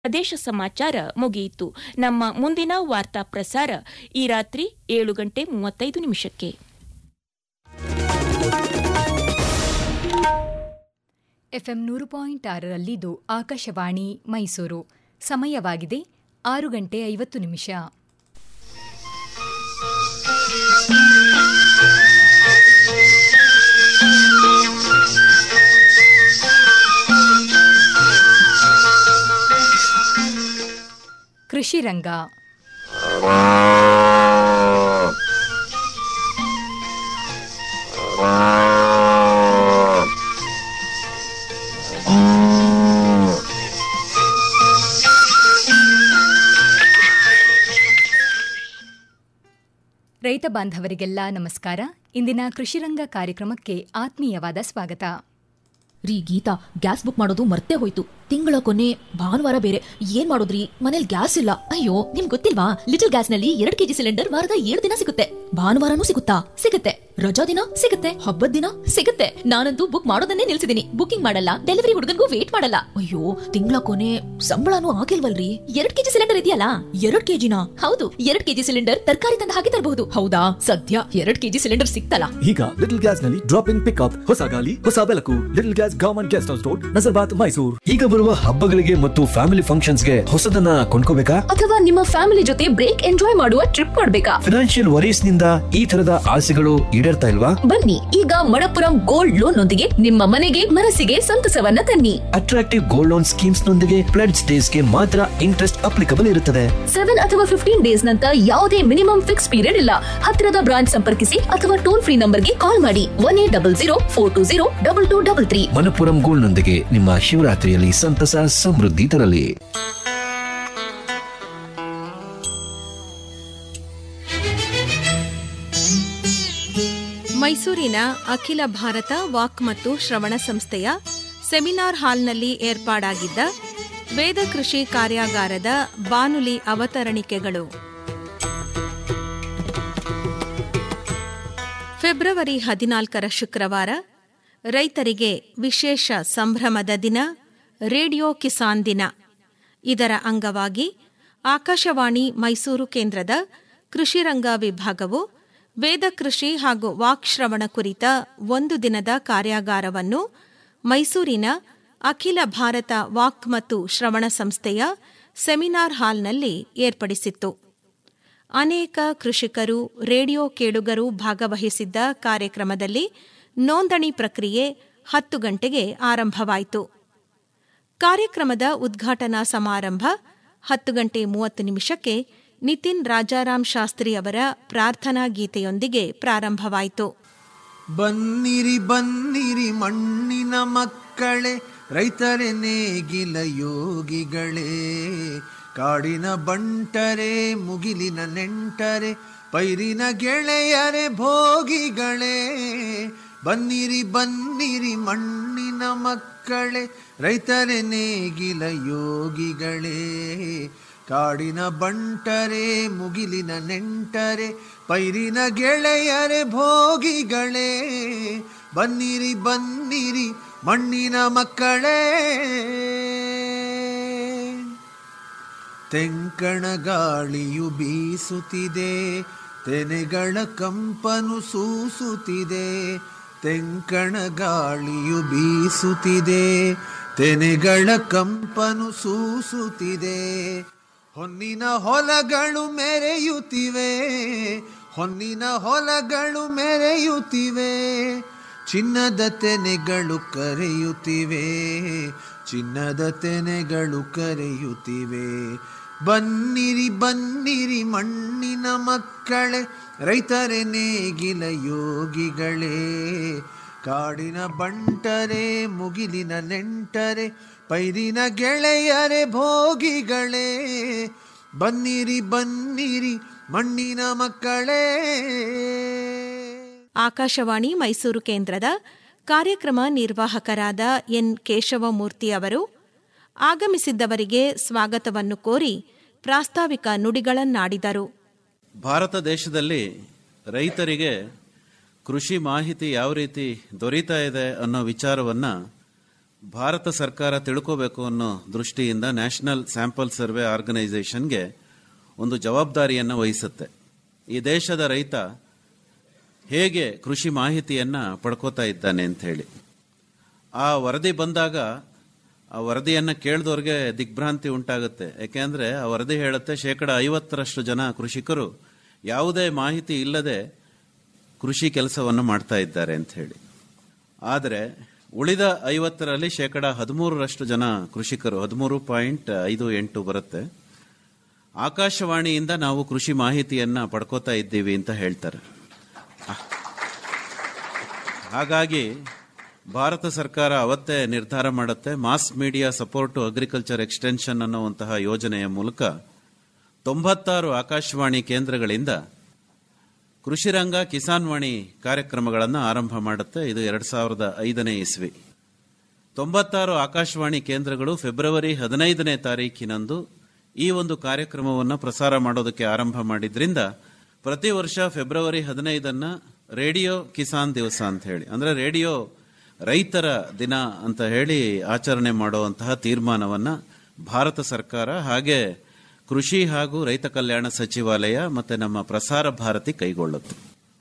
ಪ್ರದೇಶ ಸಮಾಚಾರ ಮುಗಿಯಿತು ನಮ್ಮ ಮುಂದಿನ ವಾರ್ತಾ ಪ್ರಸಾರ ಈ ರಾತ್ರಿ ಏಳು ಗಂಟೆ ಮೂವತ್ತೈದು ನಿಮಿಷಕ್ಕೆ ಎಫ್ಎಂ ನೂರು ಪಾಯಿಂಟ್ ಆರರಲ್ಲಿದು ಆಕಾಶವಾಣಿ ಮೈಸೂರು ಸಮಯವಾಗಿದೆ ಆರು ಗಂಟೆ ಐವತ್ತು ನಿಮಿಷ ಕೃಷಿ ರಂಗ ರೈತ ಬಾಂಧವರಿಗೆಲ್ಲ ನಮಸ್ಕಾರ ಇಂದಿನ ಕೃಷಿರಂಗ ಕಾರ್ಯಕ್ರಮಕ್ಕೆ ಆತ್ಮೀಯವಾದ ಸ್ವಾಗತ ರೀ ಗೀತಾ ಗ್ಯಾಸ್ ಬುಕ್ ಮಾಡೋದು ಮರ್ತೇ ಹೋಯ್ತು ತಿಂಗಳ ಕೊನೆ ಭಾನುವಾರ ಬೇರೆ ಏನ್ ಮಾಡೋದ್ರಿ ಮನೇಲಿ ಗ್ಯಾಸ್ ಇಲ್ಲ ಅಯ್ಯೋ ನಿಮ್ ಗೊತ್ತಿಲ್ವಾ ಲಿಟಲ್ ಗ್ಯಾಸ್ ನಲ್ಲಿ ಎರಡ್ ಕೆಜಿ ಸಿಲಿಂಡರ್ ವಾರದ ಏಳು ದಿನ ಸಿಗುತ್ತೆ ಭಾನುವಾರನೂ ಸಿಗುತ್ತಾ ಸಿಗುತ್ತೆ ರಜಾ ದಿನ ಸಿಗುತ್ತೆ ಹಬ್ಬದ ದಿನ ಸಿಗುತ್ತೆ ನಾನಂತೂ ಬುಕ್ ಮಾಡೋದನ್ನೇ ನಿಲ್ಸಿದೀನಿ ಬುಕಿಂಗ್ ಮಾಡಲ್ಲ ಡೆಲಿವರಿ ಹುಡುಗನ್ಗೂ ವೇಟ್ ಮಾಡಲ್ಲ ಅಯ್ಯೋ ತಿಂಗಳ ಕೊನೆ ಸಂಬಳನೂ ಆಗಿಲ್ವಲ್ರಿ ಎರಡ್ ಕೆಜಿ ಸಿಲಿಂಡರ್ ಇದೆಯಲ್ಲ ಎರಡ್ ಕೆಜಿನ ಹೌದು ಎರಡ್ ಕೆಜಿ ಸಿಲಿಂಡರ್ ತರಕಾರಿ ತಂದ ಹಾಗೆ ತರಬಹುದು ಹೌದಾ ಸದ್ಯ ಎರಡ್ ಕೆಜಿ ಸಿಲಿಂಡರ್ ಸಿಕ್ತಲ್ಲ ಈಗ ಲಿಟಲ್ ಗ್ಯಾಸ್ ನಲ್ಲಿ ಡ್ರಾಪ್ ಇನ್ ಪಿಕ್ಅಪ್ ಹೊಸ ಗಾಲಿ ಹೊಸ ಬೆಳಕು little gas government guest house road Nazarbad Mysuru ಈಗ ಬರುವ ಹಬ್ಬಗಳಿಗೆ ಮತ್ತು ಫ್ಯಾಮಿಲಿ ಫಂಕ್ಷನ್ಸ್ ಗೆ ಹೊಸದನ್ನ ಕೊಂಡ್ಕೋಬೇಕಾ ಅಥವಾ ನಿಮ್ಮ ಫ್ಯಾಮಿಲಿ ಜೊತೆ ಬ್ರೇಕ್ ಎಂಜಾಯ್ ಮಾಡುವ ಟ್ರಿಪ್ ಮಾಡ್ಬೇಕಾ ಫಿನಾನ್ಷಿಯಲ್ ವರೀಸ್ ನಿಂದ ಈ ತರದ ಆಸೆಗಳು ಈಡೇರ್ತಾ ಇಲ್ವಾ ಬನ್ನಿ ಈಗ ಮಣಪುರಂ ಗೋಲ್ಡ್ ಲೋನ್ ನೊಂದಿಗೆ ನಿಮ್ಮ ಮನೆಗೆ ಮನಸ್ಸಿಗೆ ಸಂತಸವನ್ನ ತನ್ನಿ ಅಟ್ರಾಕ್ಟಿವ್ ಗೋಲ್ಡ್ ಲೋನ್ ಸ್ಕೀಮ್ಸ್ ನೊಂದಿಗೆ ಪ್ಲೆಡ್ಸ್ ಡೇಸ್ ಗೆ ಮಾತ್ರ ಇಂಟ್ರೆಸ್ಟ್ ಅಪ್ಲಿಕಬಲ್ ಇರುತ್ತದೆ ಸೆವೆನ್ ಅಥವಾ ಫಿಫ್ಟೀನ್ ಡೇಸ್ ನಂತ ಯಾವುದೇ ಮಿನಿಮಮ್ ಫಿಕ್ಸ್ ಪೀರಿಯಡ್ ಇಲ್ಲ ಹತ್ತಿರದ ಬ್ರಾಂಚ್ ಸಂಪರ್ಕಿಸಿ ಅಥವಾ ಟೋಲ್ ಫ್ರೀ ನಂಬರ್ಗೆ ಕಾಲ್ ಮಾಡಿ one eight double zero four two zero double two double three Manappuram gold ನೊಂದಿಗೆ ನಿಮ್ಮ ಶಿವರಾತ್ರಿಯಲ್ಲಿ ಸಂತಸ ಸಮೃದ್ಧಿ ತರಲಿ ಮೈಸೂರಿನ ಅಖಿಲ ಭಾರತ ವಾಕ್ ಮತ್ತು ಶ್ರವಣ ಸಂಸ್ಥೆಯ ಸೆಮಿನಾರ್ ಹಾಲ್ನಲ್ಲಿ ಏರ್ಪಾಡಾಗಿದ್ದ ವೇದ ಕೃಷಿ ಕಾರ್ಯಾಗಾರದ ಬಾನುಲಿ ಅವತರಣಿಕೆಗಳು ಫೆಬ್ರವರಿ ಹದಿನಾಲ್ಕರ ಶುಕ್ರವಾರ ರೈತರಿಗೆ ವಿಶೇಷ ಸಂಭ್ರಮದ ದಿನ ರೇಡಿಯೋ ಕಿಸಾನ್ ದಿನ ಇದರ ಅಂಗವಾಗಿ ಆಕಾಶವಾಣಿ ಮೈಸೂರು ಕೇಂದ್ರದ ಕೃಷಿರಂಗ ವಿಭಾಗವು ವೇದ ಕೃಷಿ ಹಾಗೂ ವಾಕ್ಶ್ರವಣ ಕುರಿತ ಒಂದು ದಿನದ ಕಾರ್ಯಾಗಾರವನ್ನು ಮೈಸೂರಿನ ಅಖಿಲ ಭಾರತ ವಾಕ್ ಮತ್ತು ಶ್ರವಣ ಸಂಸ್ಥೆಯ ಸೆಮಿನಾರ್ ಹಾಲ್ನಲ್ಲಿ ಏರ್ಪಡಿಸಿತ್ತು ಅನೇಕ ಕೃಷಿಕರು ರೇಡಿಯೋ ಕೇಳುಗರು ಭಾಗವಹಿಸಿದ್ದ ಕಾರ್ಯಕ್ರಮದಲ್ಲಿ ನೋಂದಣಿ ಪ್ರಕ್ರಿಯೆ ಹತ್ತು ಗಂಟೆಗೆ ಆರಂಭವಾಯಿತು ಕಾರ್ಯಕ್ರಮದ ಉದ್ಘಾಟನಾ ಸಮಾರಂಭ ಹತ್ತು ಗಂಟೆ ಮೂವತ್ತು ನಿಮಿಷಕ್ಕೆ ನಿತಿನ್ ರಾಜಾರಾಮ್ ಶಾಸ್ತ್ರಿ ಅವರ ಪ್ರಾರ್ಥನಾ ಗೀತೆಯೊಂದಿಗೆ ಪ್ರಾರಂಭವಾಯಿತು ಬನ್ನಿರಿ ಬನ್ನಿರಿ ಮಣ್ಣಿನ ಮಕ್ಕಳೇ ರೈತರೇ ನೇಗಿಲ ಯೋಗಿಗಳೇ ಕಾಡಿನ ಬಂಟರೆ ಮುಗಿಲಿನ ನೆಂಟರೆ ಪೈರಿನ ಗೆಳೆಯರೆ ಭೋಗಿಗಳೇ ಬನ್ನಿರಿ ಬನ್ನಿರಿ ಮಣ್ಣಿನ ಮಕ್ಕಳೇ ರೈತರೇ ನೇಗಿಲ ಯೋಗಿಗಳೇ ಕಾಡಿನ ಬಂಟರೆ ಮುಗಿಲಿನ ನೆಂಟರೆ ಪೈರಿನ ಗೆಳೆಯರೆ ಭೋಗಿಗಳೇ ಬನ್ನಿರಿ ಬನ್ನಿರಿ ಮಣ್ಣಿನ ಮಕ್ಕಳೇ ತೆಂಕಣ ಗಾಳಿಯು ಬೀಸುತ್ತಿದೆ ತೆನೆಗಳ ಕಂಪನು ಸೂಸುತ್ತಿದೆ ತೆಂಕಣ ಗಾಳಿಯು ಬೀಸುತ್ತಿದೆ ತೆನೆಗಳ ಕಂಪನು ಸೂಸುತ್ತಿದೆ ಹೊನ್ನಿನ ಹೊಲಗಳು ಮೆರೆಯುತ್ತಿವೆ ಹೊನ್ನಿನ ಹೊಲಗಳು ಮೆರೆಯುತ್ತಿವೆ ಚಿನ್ನದ ತೆನೆಗಳು ಕರೆಯುತ್ತಿವೆ ಚಿನ್ನದ ತೆನೆಗಳು ಕರೆಯುತ್ತಿವೆ ಬನ್ನಿರಿ ಬನ್ನಿರಿ ಮಣ್ಣಿನ ಮಕ್ಕಳೇ ರೈತರೇ ನೇಗಿಲ ಯೋಗಿಗಳೇ ಕಾಡಿನ ಬಂಟರೆ ಮುಗಿಲಿನ ನೆಂಟರೆ ಪೈರಿನ ಗೆಳೆಯರೆ ಭೋಗಿಗಳೇ ಬನ್ನಿರಿ ಬನ್ನಿರಿ ಮಣ್ಣಿನ ಮಕ್ಕಳೇ ಆಕಾಶವಾಣಿ ಮೈಸೂರು ಕೇಂದ್ರದ ಕಾರ್ಯಕ್ರಮ ನಿರ್ವಾಹಕರಾದ ಎನ್ ಕೇಶವಮೂರ್ತಿ ಅವರು ಆಗಮಿಸಿದ್ದವರಿಗೆ ಸ್ವಾಗತವನ್ನು ಕೋರಿ ಪ್ರಾಸ್ತಾವಿಕ ನುಡಿಗಳನ್ನಾಡಿದರು ಭಾರತ ದೇಶದಲ್ಲಿ ರೈತರಿಗೆ ಕೃಷಿ ಮಾಹಿತಿ ಯಾವ ರೀತಿ ದೊರೀತಾ ಇದೆ ಅನ್ನೋ ವಿಚಾರವನ್ನು ಭಾರತ ಸರ್ಕಾರ ತಿಳ್ಕೋಬೇಕು ಅನ್ನೋ ದೃಷ್ಟಿಯಿಂದ ನ್ಯಾಷನಲ್ ಸ್ಯಾಂಪಲ್ ಸರ್ವೆ ಆರ್ಗನೈಸೇಷನ್ಗೆ ಒಂದು ಜವಾಬ್ದಾರಿಯನ್ನು ವಹಿಸುತ್ತೆ ಈ ದೇಶದ ರೈತ ಹೇಗೆ ಕೃಷಿ ಮಾಹಿತಿಯನ್ನ ಪಡ್ಕೋತಾ ಇದ್ದಾನೆ ಅಂತ ಹೇಳಿ ಆ ವರದಿ ಬಂದಾಗ ಆ ವರದಿಯನ್ನ ಕೇಳಿದವ್ರಿಗೆ ದಿಗ್ಭ್ರಾಂತಿ ಉಂಟಾಗುತ್ತೆ ಯಾಕೆಂದ್ರೆ ಆ ವರದಿ ಹೇಳುತ್ತೆ ಶೇಕಡ ಐವತ್ತರಷ್ಟು ಜನ ಕೃಷಿಕರು ಯಾವುದೇ ಮಾಹಿತಿ ಇಲ್ಲದೆ ಕೃಷಿ ಕೆಲಸವನ್ನು ಮಾಡ್ತಾ ಇದ್ದಾರೆ ಅಂತ ಹೇಳಿ ಆದರೆ ಉಳಿದ ಐವತ್ತರಲ್ಲಿ ಶೇಕಡ ಹದಿಮೂರರಷ್ಟು ಜನ ಕೃಷಿಕರು ಹದಿಮೂರು ಪಾಯಿಂಟ್ ಐದು ಎಂಟು ಬರುತ್ತೆ ಆಕಾಶವಾಣಿಯಿಂದ ನಾವು ಕೃಷಿ ಮಾಹಿತಿಯನ್ನ ಪಡ್ಕೋತಾ ಇದ್ದೀವಿ ಅಂತ ಹೇಳ್ತಾರೆ ಹಾಗಾಗಿ ಭಾರತ ಸರ್ಕಾರ ಅವತ್ತೇ ನಿರ್ಧಾರ ಮಾಡುತ್ತೆ mass media support to agriculture extension ಅನ್ನುವಂತಹ ಯೋಜನೆಯ ಮೂಲಕ ತೊಂಬತ್ತಾರು ಆಕಾಶವಾಣಿ ಕೇಂದ್ರಗಳಿಂದ ಕೃಷಿರಂಗ ಕಿಸಾನ್ ವಾಣಿ ಕಾರ್ಯಕ್ರಮಗಳನ್ನು ಆರಂಭ ಮಾಡುತ್ತೆ ಇದು ಎರಡ್ ಸಾವಿರದ ಐದನೇ ಇಸ್ವಿ ತೊಂಬತ್ತಾರು ಆಕಾಶವಾಣಿ ಕೇಂದ್ರಗಳು ಫೆಬ್ರವರಿ ಹದಿನೈದನೇ ತಾರೀಕಿನಂದು ಈ ಒಂದು ಕಾರ್ಯಕ್ರಮವನ್ನು ಪ್ರಸಾರ ಮಾಡೋದಕ್ಕೆ ಆರಂಭ ಮಾಡಿದ್ರಿಂದ ಪ್ರತಿ ವರ್ಷ ಫೆಬ್ರವರಿ ಹದಿನೈದನ್ನ ರೇಡಿಯೋ ಕಿಸಾನ್ ದಿವಸ ಅಂತ ಹೇಳಿ ಅಂದ್ರೆ ರೇಡಿಯೋ ರೈತರ ದಿನ ಅಂತ ಹೇಳಿ ಆಚರಣೆ ಮಾಡುವಂತಹ ತೀರ್ಮಾನವನ್ನ ಭಾರತ ಸರ್ಕಾರ ಹಾಗೆ ಕೃಷಿ ಹಾಗೂ ರೈತ ಕಲ್ಯಾಣ ಸಚಿವಾಲಯ ಮತ್ತೆ ನಮ್ಮ ಪ್ರಸಾರ ಭಾರತಿ ಕೈಗೊಳ್ಳುತ್ತೆ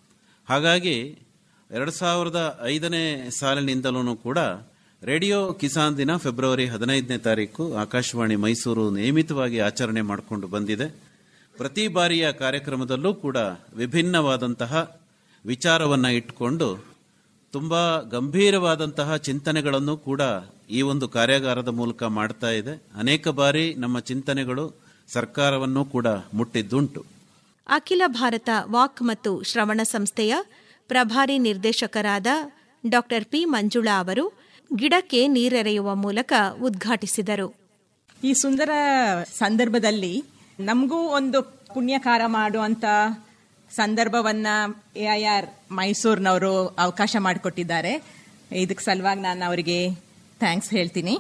ಹಾಗಾಗಿ ಎರಡು ಸಾವಿರದ ಐದನೇ ಸಾಲಿನಿಂದಲೂ ಕೂಡ ರೇಡಿಯೋ ಕಿಸಾನ್ ದಿನ ಫೆಬ್ರವರಿ ಹದಿನೈದನೇ ತಾರೀಕು ಆಕಾಶವಾಣಿ ಮೈಸೂರು ನಿಯಮಿತವಾಗಿ ಆಚರಣೆ ಮಾಡಿಕೊಂಡು ಬಂದಿದೆ ಪ್ರತಿ ಬಾರಿಯ ಕಾರ್ಯಕ್ರಮದಲ್ಲೂ ಕೂಡ ವಿಭಿನ್ನವಾದಂತಹ ವಿಚಾರವನ್ನ ಇಟ್ಟುಕೊಂಡು ತುಂಬಾ ಗಂಭೀರವಾದಂತಹ ಚಿಂತನೆಗಳನ್ನು ಕೂಡ ಈ ಒಂದು ಕಾರ್ಯಾಗಾರದ ಮೂಲಕ ಮಾಡ್ತಾ ಇದೆ ಅನೇಕ ಬಾರಿ ನಮ್ಮ ಚಿಂತನೆಗಳು ಸರ್ಕಾರವನ್ನು ಕೂಡ ಮುಟ್ಟಿದ್ದುಂಟು ಅಖಿಲ ಭಾರತ ವಾಕ್ ಮತ್ತು ಶ್ರವಣ ಸಂಸ್ಥೆಯ ಪ್ರಭಾರಿ ನಿರ್ದೇಶಕರಾದ ಡಾಕ್ಟರ್ ಪಿ ಮಂಜುಳಾ ಅವರು ಗಿಡಕ್ಕೆ ನೀರೆರೆಯುವ ಮೂಲಕ ಉದ್ಘಾಟಿಸಿದರು ಈ ಸುಂದರ ಸಂದರ್ಭದಲ್ಲಿ ನಮಗೂ ಒಂದು ಪುಣ್ಯಕಾರ ಮಾಡುವಂತ ಸಂದರ್ಭವನ್ನ ಎ ಐ ಆರ್ ಮೈಸೂರಿನವರು ಅವಕಾಶ ಮಾಡಿಕೊಟ್ಟಿದ್ದಾರೆ ಇದಕ್ಕೆ ಸಲುವಾಗಿ ನಾನು ಅವರಿಗೆ ಥ್ಯಾಂಕ್ಸ್ ಹೇಳ್ತೀನಿ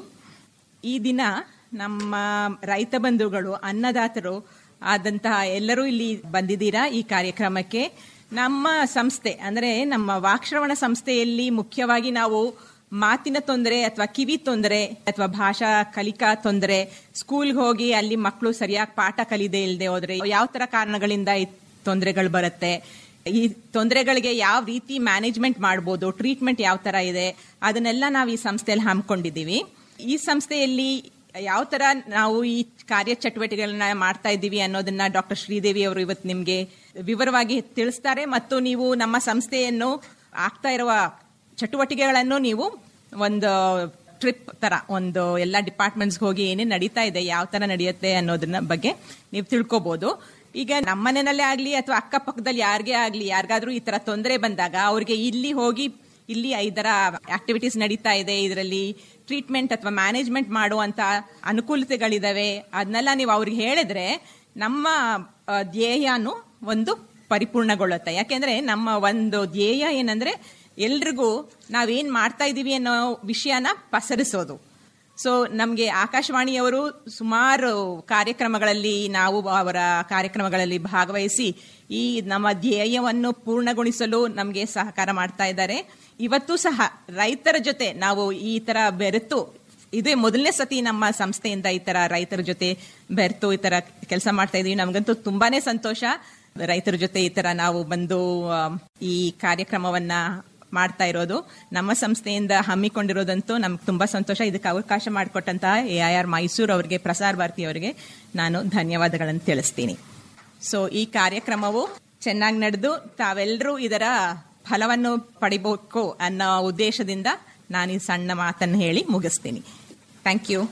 ಈ ದಿನ ನಮ್ಮ ರೈತ ಬಂಧುಗಳು ಅನ್ನದಾತರು ಆದಂತಹ ಎಲ್ಲರೂ ಇಲ್ಲಿ ಬಂದಿದ್ದೀರಾ ಈ ಕಾರ್ಯಕ್ರಮಕ್ಕೆ ನಮ್ಮ ಸಂಸ್ಥೆ ಅಂದ್ರೆ ನಮ್ಮ ವಾಕ್ಶ್ರವಣ ಸಂಸ್ಥೆಯಲ್ಲಿ ಮುಖ್ಯವಾಗಿ ನಾವು ಮಾತಿನ ತೊಂದರೆ ಅಥವಾ ಕಿವಿ ತೊಂದರೆ ಅಥವಾ ಭಾಷಾ ಕಲಿಕಾ ತೊಂದರೆ ಸ್ಕೂಲ್ಗೆ ಹೋಗಿ ಅಲ್ಲಿ ಮಕ್ಕಳು ಸರಿಯಾಗಿ ಪಾಠ ಕಲಿದೆ ಇಲ್ಲದೆ ಹೋದ್ರೆ ಯಾವ ತರ ಕಾರಣಗಳಿಂದ ಈ ತೊಂದರೆಗಳು ಬರುತ್ತೆ ಈ ತೊಂದರೆಗಳಿಗೆ ಯಾವ ರೀತಿ ಮ್ಯಾನೇಜ್ಮೆಂಟ್ ಮಾಡ್ಬೋದು ಟ್ರೀಟ್ಮೆಂಟ್ ಯಾವ ತರ ಇದೆ ಅದನ್ನೆಲ್ಲ ನಾವು ಈ ಸಂಸ್ಥೆಯಲ್ಲಿ ಹಮ್ಮಿಕೊಂಡಿದ್ದೀವಿ ಈ ಸಂಸ್ಥೆಯಲ್ಲಿ ಯಾವ ತರ ನಾವು ಈ ಕಾರ್ಯ ಚಟುವಟಿಕೆಗಳನ್ನ ಮಾಡ್ತಾ ಇದ್ದೀವಿ ಅನ್ನೋದನ್ನ ಡಾಕ್ಟರ್ ಶ್ರೀದೇವಿ ಅವರು ಇವತ್ತು ನಿಮ್ಗೆ ವಿವರವಾಗಿ ತಿಳಿಸ್ತಾರೆ ಮತ್ತು ನೀವು ನಮ್ಮ ಸಂಸ್ಥೆಯನ್ನು ಆಗ್ತಾ ಇರುವ ಚಟುವಟಿಕೆಗಳನ್ನು ನೀವು ಒಂದು ಟ್ರಿಪ್ ತರ ಒಂದು ಎಲ್ಲ ಡಿಪಾರ್ಟ್ಮೆಂಟ್ಸ್ ಹೋಗಿ ಏನೇನು ನಡೀತಾ ಇದೆ ಯಾವ ತರ ನಡೆಯುತ್ತೆ ಅನ್ನೋದನ್ನ ಬಗ್ಗೆ ನೀವು ತಿಳ್ಕೊಬಹುದು ಈಗ ನಮ್ಮನೆಯಲ್ಲೇ ಆಗ್ಲಿ ಅಥವಾ ಅಕ್ಕಪಕ್ಕದಲ್ಲಿ ಯಾರಿಗೇ ಆಗ್ಲಿ ಯಾರಿಗಾದ್ರೂ ಈ ತರ ತೊಂದರೆ ಬಂದಾಗ ಅವ್ರಿಗೆ ಇಲ್ಲಿ ಹೋಗಿ ಇಲ್ಲಿ ಇದರ ಆಕ್ಟಿವಿಟೀಸ್ ನಡೀತಾ ಇದೆ ಇದರಲ್ಲಿ ಟ್ರೀಟ್ಮೆಂಟ್ ಅಥವಾ ಮ್ಯಾನೇಜ್ಮೆಂಟ್ ಮಾಡುವಂತ ಅನುಕೂಲತೆಗಳಿದಾವೆ ಅದನ್ನೆಲ್ಲ ನೀವು ಅವ್ರಿಗೆ ಹೇಳಿದ್ರೆ ನಮ್ಮ ಆ, ಧ್ಯೇಯನು ಒಂದು ಪರಿಪೂರ್ಣಗೊಳ್ಳುತ್ತೆ ಯಾಕೆಂದ್ರೆ ನಮ್ಮ ಒಂದು ಧ್ಯೇಯ ಏನಂದ್ರೆ ಎಲ್ರಿಗೂ ನಾವೇನ್ ಮಾಡ್ತಾ ಇದೀವಿ ಅನ್ನೋ ವಿಷಯನ ಪಸರಿಸೋದು ಸೊ ನಮಗೆ ಆಕಾಶವಾಣಿಯವರು ಸುಮಾರು ಕಾರ್ಯಕ್ರಮಗಳಲ್ಲಿ ನಾವು ಅವರ ಕಾರ್ಯಕ್ರಮಗಳಲ್ಲಿ ಭಾಗವಹಿಸಿ ಈ ನಮ್ಮ ಧ್ಯೇಯವನ್ನು ಪೂರ್ಣಗೊಳಿಸಲು ನಮಗೆ ಸಹಕಾರ ಮಾಡ್ತಾ ಇದ್ದಾರೆ ಇವತ್ತು ಸಹ ರೈತರ ಜೊತೆ ನಾವು ಈ ತರ ಬೆರೆತು ಇದೇ ಮೊದಲನೇ ಸತಿ ನಮ್ಮ ಸಂಸ್ಥೆಯಿಂದ ಈ ತರ ರೈತರ ಜೊತೆ ಬೆರೆತು ಈ ತರ ಕೆಲಸ ಮಾಡ್ತಾ ಇದೀವಿ ನಮಗಂತೂ ತುಂಬಾನೇ ಸಂತೋಷ ರೈತರ ಜೊತೆ ಈ ತರ ನಾವು ಬಂದು ಆ, ಈ ಕಾರ್ಯಕ್ರಮವನ್ನ ಮಾಡ್ತಾ ಇರೋದು ನಮ್ಮ ಸಂಸ್ಥೆಯಿಂದ ಹಮ್ಮಿಕೊಂಡಿರೋದಂತೂ ನಮ್ಗೆ ತುಂಬಾ ಸಂತೋಷ ಇದಕ್ಕೆ ಅವಕಾಶ ಮಾಡಿಕೊಟ್ಟಂತಹ ಎ ಐ ಆರ್ ಮೈಸೂರು ಅವರಿಗೆ ಪ್ರಸಾರ ಭಾರತಿ ಅವರಿಗೆ ನಾನು ಧನ್ಯವಾದಗಳನ್ನು ತಿಳಿಸ್ತೀನಿ ಸೊ ಈ ಕಾರ್ಯಕ್ರಮವು ಚೆನ್ನಾಗಿ ನಡೆದು ತಾವೆಲ್ಲರೂ ಇದರ ಫಲವನ್ನು ಪಡಿಬೇಕು ಅನ್ನೋ ಉದ್ದೇಶದಿಂದ ನಾನು ಈ ಸಣ್ಣ ಮಾತನ್ನು ಹೇಳಿ ಮುಗಿಸ್ತೀನಿ ಥ್ಯಾಂಕ್ ಯು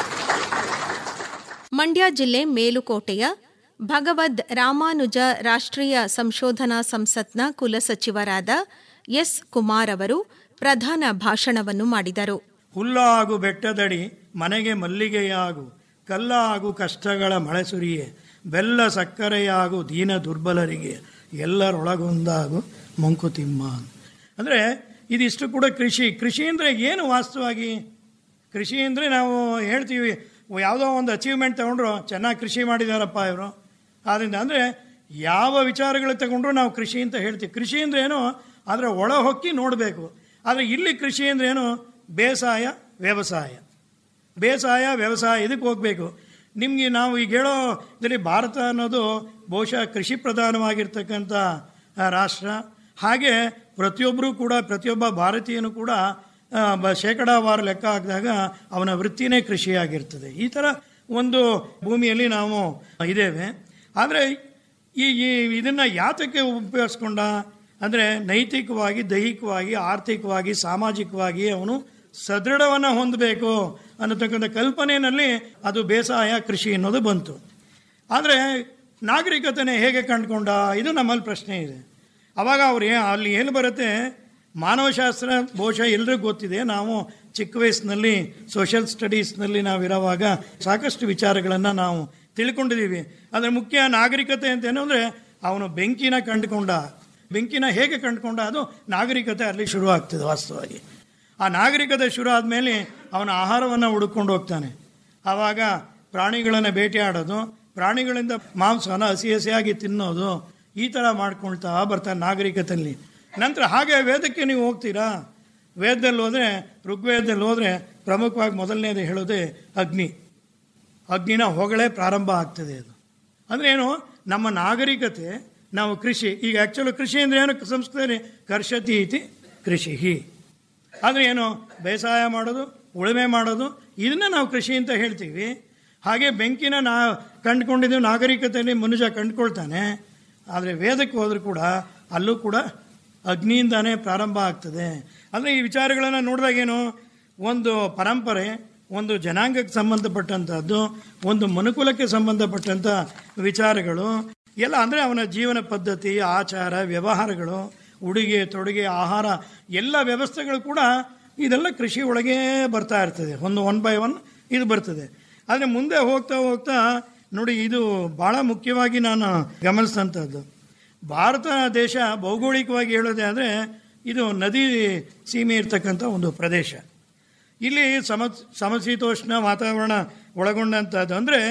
ಮಂಡ್ಯ ಜಿಲ್ಲೆ ಮೇಲುಕೋಟೆಯ ಭಗವದ್ ರಾಮಾನುಜ ರಾಷ್ಟ್ರೀಯ ಸಂಶೋಧನಾ ಸಂಸತ್ನ ಕುಲಸಚಿವರಾದ ಎಸ್ ಕುಮಾರ್ ಅವರು ಪ್ರಧಾನ ಭಾಷಣವನ್ನು ಮಾಡಿದರು ಹುಲ್ಲಾಗು ಬೆಟ್ಟದಡಿ ಮನೆಗೆ ಮಲ್ಲಿಗೆಯಾಗು ಕಲ್ಲಾಗು ಕಷ್ಟಗಳ ಮಳೆ ಸುರಿಯೆ ಬೆಲ್ಲ ಸಕ್ಕರೆಯಾಗು ದೀನ ದುರ್ಬಲರಿಗೆ ಎಲ್ಲರೊಳಗೊಂದಾಗು ಮಂಕುತಿಮ್ಮ ಅಂದರೆ ಇದಿಷ್ಟು ಕೂಡ ಕೃಷಿ ಕೃಷಿ ಅಂದರೆ ಏನು ವಾಸ್ತವವಾಗಿ ಕೃಷಿ ಅಂದರೆ ನಾವು ಹೇಳ್ತೀವಿ ಯಾವುದೋ ಒಂದು ಅಚೀವ್ಮೆಂಟ್ ತಗೊಂಡ್ರು ಚೆನ್ನಾಗಿ ಕೃಷಿ ಮಾಡಿದಾರಪ್ಪ ಇವರು ಆದ್ದರಿಂದ ಅಂದರೆ ಯಾವ ವಿಚಾರಗಳು ತಗೊಂಡ್ರು ನಾವು ಕೃಷಿ ಅಂತ ಹೇಳ್ತೀವಿ ಕೃಷಿ ಅಂದ್ರೆ ಏನು ಅದರ ಒಳ ಹೊಕ್ಕಿ ನೋಡಬೇಕು ಆದರೆ ಇಲ್ಲಿ ಕೃಷಿ ಅಂದ್ರೆ ಏನು ಬೇಸಾಯ ವ್ಯವಸಾಯ ಬೇಸಾಯ ವ್ಯವಸಾಯ ಇದಕ್ಕೆ ಹೋಗಬೇಕು ನಿಮಗೆ ನಾವು ಈಗ ಹೇಳೋ ಇದರಲ್ಲಿ ಭಾರತ ಅನ್ನೋದು ಬಹುಶಃ ಕೃಷಿ ಪ್ರಧಾನವಾಗಿರ್ತಕ್ಕಂಥ ಆ, ರಾಷ್ಟ್ರ ಹಾಗೆ ಪ್ರತಿಯೊಬ್ಬರೂ ಕೂಡ ಪ್ರತಿಯೊಬ್ಬ ಭಾರತೀಯನು ಕೂಡ ಆ, ಬ ಶೇಕಡಾವಾರು ಲೆಕ್ಕ ಹಾಕಿದಾಗ ಅವನ ವೃತ್ತಿನೇ ಕೃಷಿಯಾಗಿರ್ತದೆ ಈ ಥರ ಒಂದು ಭೂಮಿಯಲ್ಲಿ ನಾವು ಇದ್ದೇವೆ ಆದರೆ ಈ ಈ ಇದನ್ನು ಯಾತಕ್ಕೆ ಉಪಯೋಗಿಸ್ಕೊಂಡ ಅಂದರೆ ನೈತಿಕವಾಗಿ ದೈಹಿಕವಾಗಿ ಆರ್ಥಿಕವಾಗಿ ಸಾಮಾಜಿಕವಾಗಿ ಅವನು ಸದೃಢವನ್ನು ಹೊಂದಬೇಕು ಅನ್ನತಕ್ಕಂಥ ಕಲ್ಪನೆಯಲ್ಲಿ ಅದು ಬೇಸಾಯ ಕೃಷಿ ಅನ್ನೋದು ಬಂತು ಆದರೆ ನಾಗರಿಕತೆನೇ ಹೇಗೆ ಕಂಡುಕೊಂಡ ಇದು ನಮ್ಮಲ್ಲಿ ಪ್ರಶ್ನೆ ಇದೆ ಅವಾಗ ಅವ್ರು ಏ- ಅಲ್ಲಿ ಏನು ಬರುತ್ತೆ ಮಾನವಶಾಸ್ತ್ರ ಬಹುಶಃ ಎಲ್ರಿಗೂ ಗೊತ್ತಿದೆ ನಾವು ಚಿಕ್ಕ ವಯಸ್ಸಿನಲ್ಲಿ ಸೋಷಿಯಲ್ ಸ್ಟಡೀಸ್ನಲ್ಲಿ ನಾವಿರೋವಾಗ ಸಾಕಷ್ಟು ವಿಚಾರಗಳನ್ನು ನಾವು ತಿಳ್ಕೊಂಡಿದ್ದೀವಿ ಆದರೆ ಮುಖ್ಯ ನಾಗರಿಕತೆ ಅಂತ ಏನು ಅಂದರೆ ಅವನು ಬೆಂಕಿನ ಕಂಡುಕೊಂಡ ಬೆಂಕಿನ ಹೇಗೆ ಕಂಡುಕೊಂಡ ಅದು ನಾಗರಿಕತೆ ಅಲ್ಲಿ ಶುರು ಆಗ್ತದೆ ವಾಸ್ತವವಾಗಿ ಆ ನಾಗರಿಕತೆ ಶುರು ಆದಮೇಲೆ ಅವನ ಆಹಾರವನ್ನು ಹುಡುಕೊಂಡು ಹೋಗ್ತಾನೆ ಆವಾಗ ಪ್ರಾಣಿಗಳನ್ನು ಬೇಟೆಯಾಡೋದು ಪ್ರಾಣಿಗಳಿಂದ ಮಾಂಸವನ್ನು ಹಸಿ ಹಸಿಯಾಗಿ ತಿನ್ನೋದು ಈ ಥರ ಮಾಡ್ಕೊಳ್ತಾ ಬರ್ತಾನೆ ನಾಗರಿಕತೆಯಲ್ಲಿ ನಂತರ ಹಾಗೆ ವೇದಕ್ಕೆ ನೀವು ಹೋಗ್ತೀರಾ ವೇದದಲ್ಲಿ ಹೋದರೆ ಋಗ್ವೇದದಲ್ಲಿ ಹೋದರೆ ಪ್ರಮುಖವಾಗಿ ಮೊದಲನೇದು ಹೇಳೋದೇ ಅಗ್ನಿ ಅಗ್ನಿನ ಹೊಗಳೇ ಪ್ರಾರಂಭ ಆಗ್ತದೆ ಅದು ಅಂದರೆ ಏನು ನಮ್ಮ ನಾಗರಿಕತೆ ನಾವು ಕೃಷಿ ಈಗ ಆ್ಯಕ್ಚುಲಿ ಕೃಷಿ ಅಂದರೆ ಏನು ಸಂಸ್ಕೃತದಲ್ಲಿ ಕರ್ಷತಿ ಇತಿ ಕೃಷಿ ಆದರೆ ಏನು ಬೇಸಾಯ ಮಾಡೋದು ಉಳುಮೆ ಮಾಡೋದು ಇದನ್ನ ನಾವು ಕೃಷಿ ಅಂತ ಹೇಳ್ತೀವಿ ಹಾಗೆ ಬೆಂಕಿನ ನಾ ಕಂಡುಕೊಂಡಿದ್ದೀವಿ ನಾಗರಿಕತೆಯಲ್ಲಿ ಮನುಷ್ಯ ಕಂಡುಕೊಳ್ತಾನೆ ಆದರೆ ವೇದಕ್ಕೆ ಹೋದರೂ ಕೂಡ ಅಲ್ಲೂ ಕೂಡ ಅಗ್ನಿಯಿಂದಾನೇ ಪ್ರಾರಂಭ ಆಗ್ತದೆ ಅಂದರೆ ಈ ವಿಚಾರಗಳನ್ನು ನೋಡಿದಾಗೇನು ಒಂದು ಪರಂಪರೆ ಒಂದು ಜನಾಂಗಕ್ಕೆ ಸಂಬಂಧಪಟ್ಟಂಥದ್ದು ಒಂದು ಮನುಕುಲಕ್ಕೆ ಸಂಬಂಧಪಟ್ಟಂಥ ವಿಚಾರಗಳು ಎಲ್ಲ ಅಂದರೆ ಅವನ ಜೀವನ ಪದ್ಧತಿ ಆಚಾರ ವ್ಯವಹಾರಗಳು ಉಡುಗೆ ತೊಡುಗೆ ಆಹಾರ ಎಲ್ಲ ವ್ಯವಸ್ಥೆಗಳು ಕೂಡ ಇದೆಲ್ಲ ಕೃಷಿ ಒಳಗೆ ಬರ್ತಾ ಇರ್ತದೆ ಒಂದು ಒನ್ ಬೈ ಒನ್ ಇದು ಬರ್ತದೆ ಆದರೆ ಮುಂದೆ ಹೋಗ್ತಾ ಹೋಗ್ತಾ ನೋಡಿ ಇದು ಭಾಳ ಮುಖ್ಯವಾಗಿ ನಾನು ಗಮನಿಸಿದಂಥದ್ದು ಭಾರತ ದೇಶ ಭೌಗೋಳಿಕವಾಗಿ ಹೇಳೋದೇ ಆದರೆ ಇದು ನದಿ ಸೀಮೆ ಇರ್ತಕ್ಕಂಥ ಒಂದು ಪ್ರದೇಶ ಇಲ್ಲಿ ಸಮ ಸಮಶೀತೋಷ್ಣ ವಾತಾವರಣ ಒಳಗೊಂಡಂಥದ್ದು ಅಂದರೆ